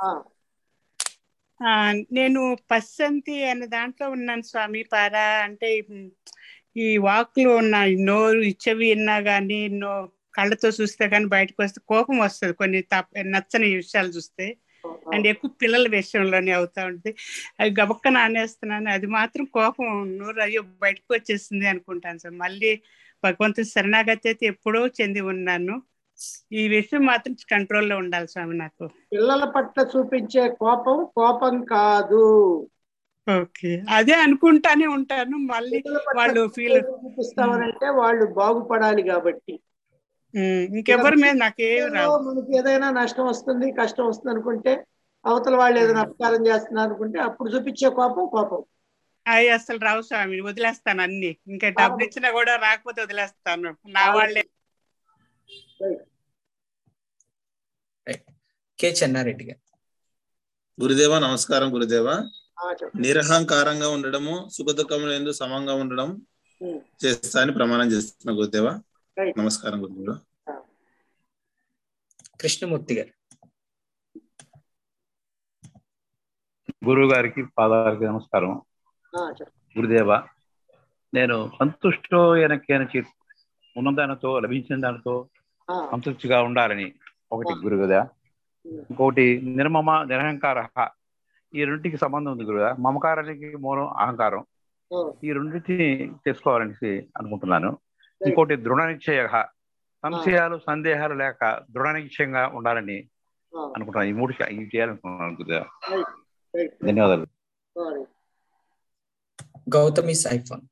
ఆ, నేను పస్సంతి అనే దాంట్లో ఉన్నాను స్వామి పారా అంటే ఉమ్, ఈ వాక్లో ఉన్న ఈ నోరు ఇచ్చవి విన్నా కానీ నో కళ్ళతో చూస్తే కానీ బయటకు వస్తే కోపం వస్తుంది కొన్ని తప్ప నచ్చని విషయాలు చూస్తే అండ్ ఎక్కువ పిల్లల విషయంలోనే అవుతా ఉంటుంది అది గబక్క నానేస్తున్నాను అది మాత్రం కోపం నోరు అయ్యో బయటకు వచ్చేస్తుంది అనుకుంటాను సార్ మళ్ళీ భగవంతుని శరణాగతి అయితే ఎప్పుడో చెంది ఉన్నాను ఈ విషయం మాత్రం కంట్రోల్లో ఉండాలి స్వామి నాకు పిల్లల పట్ల చూపించే కోపం కోపం కాదు ఓకే అదే అనుకుంటానే ఉంటాను మళ్ళీ వాళ్ళు ఫీల్ చూపిస్తామనంటే వాళ్ళు బాగుపడాలి కాబట్టి ఇంకెవరి మీద నాకేం రావు మనకి ఏదైనా నష్టం వస్తుంది కష్టం వస్తుంది అనుకుంటే అవతల వాళ్ళు ఏదైనా అపకారం చేస్తున్నారు అనుకుంటే అప్పుడు చూపించే కోపం కోపం అవి అసలు రావు స్వామి వదిలేస్తాను అన్ని ఇంకా డబ్బులు ఇచ్చినా కూడా రాకపోతే వదిలేస్తాను నా వాళ్ళే కె చెన్నారెడ్డి గారు గురుదేవ నమస్కారం గురుదేవ ఆ, చెప్పండి. నిరహంకారంగా ఉండడము సుఖ దుఃఖములు ఎందు సమంగా ఉండడం చేస్తా అని ప్రమాణం చేస్తున్నా గురుదేవ నమస్కారం గురుదేవ కృష్ణమూర్తి గారు గురువు గారికి పాదానికి నమస్కారం ఆ, చెప్పండి. గురుదేవ నేను సంతుష్టో ఎనకేనచి ఉన్న దానితో లభించిన దానితో ఆ, సంతృప్తిగా ఉండాలని ఒకటి గురువుదా ఇంకొకటి నిర్మమ నిరహంకార ఈ రెండింటికి సంబంధం ఉంది గురువుదా మమకారానికి మూలం అహంకారం ఆ, ఈ రెండింటిని తెలుసుకోవాలనేసి అనుకుంటున్నాను ఇంకోటి దృఢ నిశ్చయ సంశయాలు సందేహాలు లేక దృఢ నిశ్చయంగా ఉండాలని ఆ. అనుకుంటున్నాను ఈ మూడు ఇవి చేయాలనుకుంటున్నాను గురుదేవ రైట్, రైట్, రైట్. ధన్యవాదాలు సారీ. గౌతమిస్ ఐఫోన్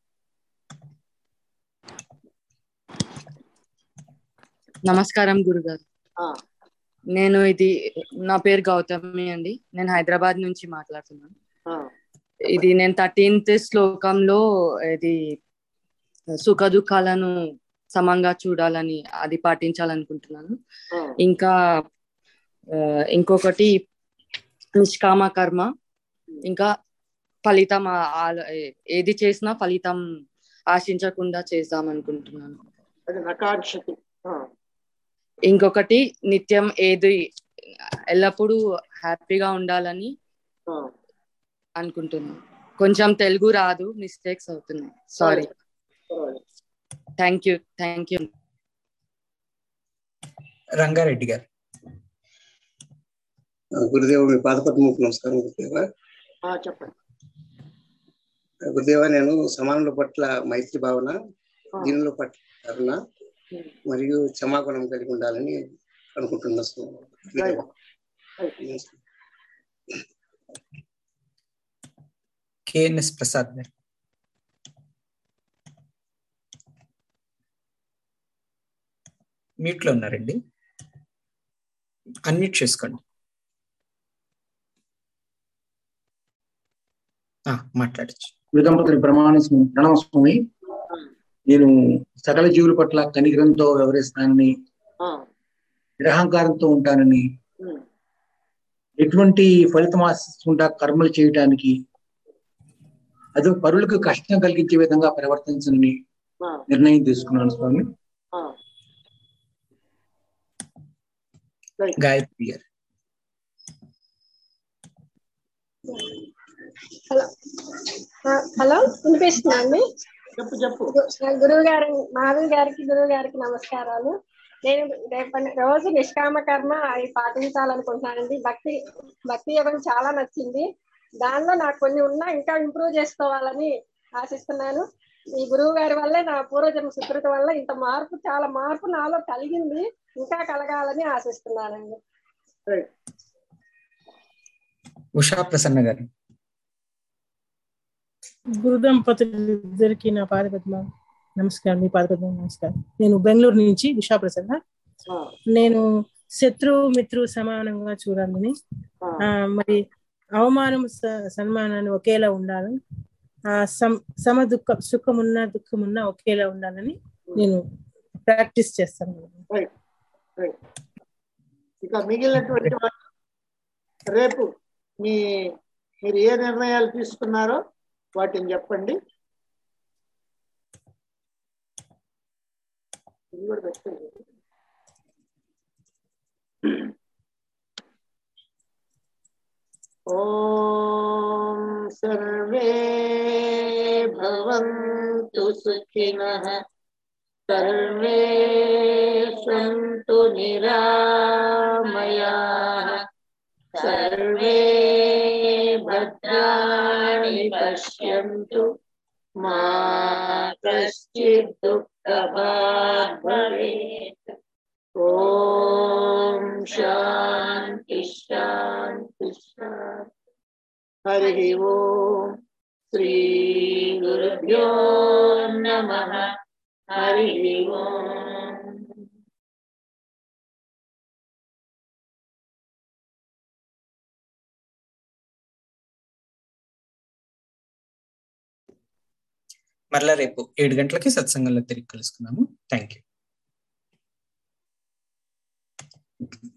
నమస్కారం గురుగారు ఆ, నేను ఇది నా పేరు గౌతమి అండి నేను హైదరాబాద్ నుంచి మాట్లాడుతున్నాను ఆ, ఇది నేను థర్టీన్త్ శ్లోకంలో ఇది సుఖ దుఃఖాలను సమంగా చూడాలని అది పాటించాలనుకుంటున్నాను ఆ. ఇంకా ఆ, ఇంకొకటి నిష్కామ కర్మ ఇంకా ఫలితం ఆ- ఆ- ఏది చేసినా ఫలితం ఆశించకుండా చేద్దాం అనుకుంటున్నాను అది నకాంక్షతి ఆ, ఇంకొకటి నిత్యం ఏది ఎల్లప్పుడూ హ్యాపీగా ఉండాలని ఆ. అనుకుంటున్నాను కొంచెం తెలుగు రాదు మిస్టేక్స్ అవుతున్నాయి సారీ పర్వాలేదు. Thank you thank you Rangareddy గారు గురుదేవ మీ పాదపద్మకు నమస్కారం గురుదేవ ఆ, చెప్పండి గురుదేవ నేను సమానుల పట్ల మైత్రి భావన దీనుల పట్ల కరుణ మరియు క్షమాగుణం కలిగి ఉండాలని అనుకుంటున్నా స్వామి. గురుదేవ. కేఎన్ఎస్ ప్రసాద్ గారు మ్యూట్ లో ఉన్నారండి అన్మ్యూట్ చేసుకోండి ఆ, మాట్లాడచ్చు దంపతుల ప్రమాణ స్వామి- ప్రణవ స్వామి నేను సకల జీవుల పట్ల కనికరంతో వ్యవహరిస్తానని ఆ, నిరహంకారంతో ఉంటానని ఉమ్, ఎటువంటి ఫలితం ఆశించకుండా కర్మలు చేయటానికి అది పరులకు కష్టం కలిగించే విధంగా ప్రవర్తించనని ఆ, నిర్ణయం తీసుకున్నాను స్వామి ఆ. గాయత్రి గారు హలో ఆ, హలో వినిపిస్తుందా అండి చెప్పు చెప్పు గురువు గారు మాధవి గారికి గురువు గారికి నమస్కారాలు నేను రేపటి రోజు నిష్కామ కర్మ అవి పాటించాలనుకుంటున్నానండి భక్తి భక్తి యోగం చాలా నచ్చింది దానిలో నాకు కొన్ని ఉన్నా ఇంకా ఇంప్రూవ్ చేసుకోవాలని ఆశిస్తున్నాను ఈ గురువు గారి వల్లే నా పూర్వజన్మ సుకృతి వల్ల ఇంత మార్పు చాలా మార్పు నాలో కలిగింది ఇంకా కలగాలని ఆశిస్తున్నానండి ఉషా ప్రసన్న గారు గురు దంపతులిద్దరికి నా పాదపద్మ నమస్కారం మీ పాదపద్మ నమస్కారం నేను బెంగళూరు నుంచి ఉషా ప్రసన్న ఆ, నేను శత్రువు మిత్రువు సమానంగా చూడాలని ఆ, మరి అవమానం స- సన్మానాన్ని ఒకేలా ఉండాలని ఆ సమ సమ దుఃఖ సుఖమున్నా దుఃఖమున్నా ఒకేలా ఉండాలని నేను ప్రాక్టీస్ చేస్తాను రైట్ రైట్ ఇక మిగిలినటువంటి వాళ్ళు రేపు మీ మీరు ఏ నిర్ణయాలు తీసుకున్నారో వాటిని చెప్పండి ఇది కూడా పెట్టండి. ఓం సర్వే భవంతు సుఖినః सर्वे सन्तु निरामयाः सर्वे भद्राणि पश्यन्तु मा कश्चित् दुःखभाग् भवेत् ॐ शान्ति शान्ति शान्ति हरिः ओम् श्रीगुरुभ्यो नमः हरिः ओम् మరలా రేపు ఏడు గంటలకి సత్సంగంలో తిరిగి కలుసుకున్నాము థ్యాంక్ యూ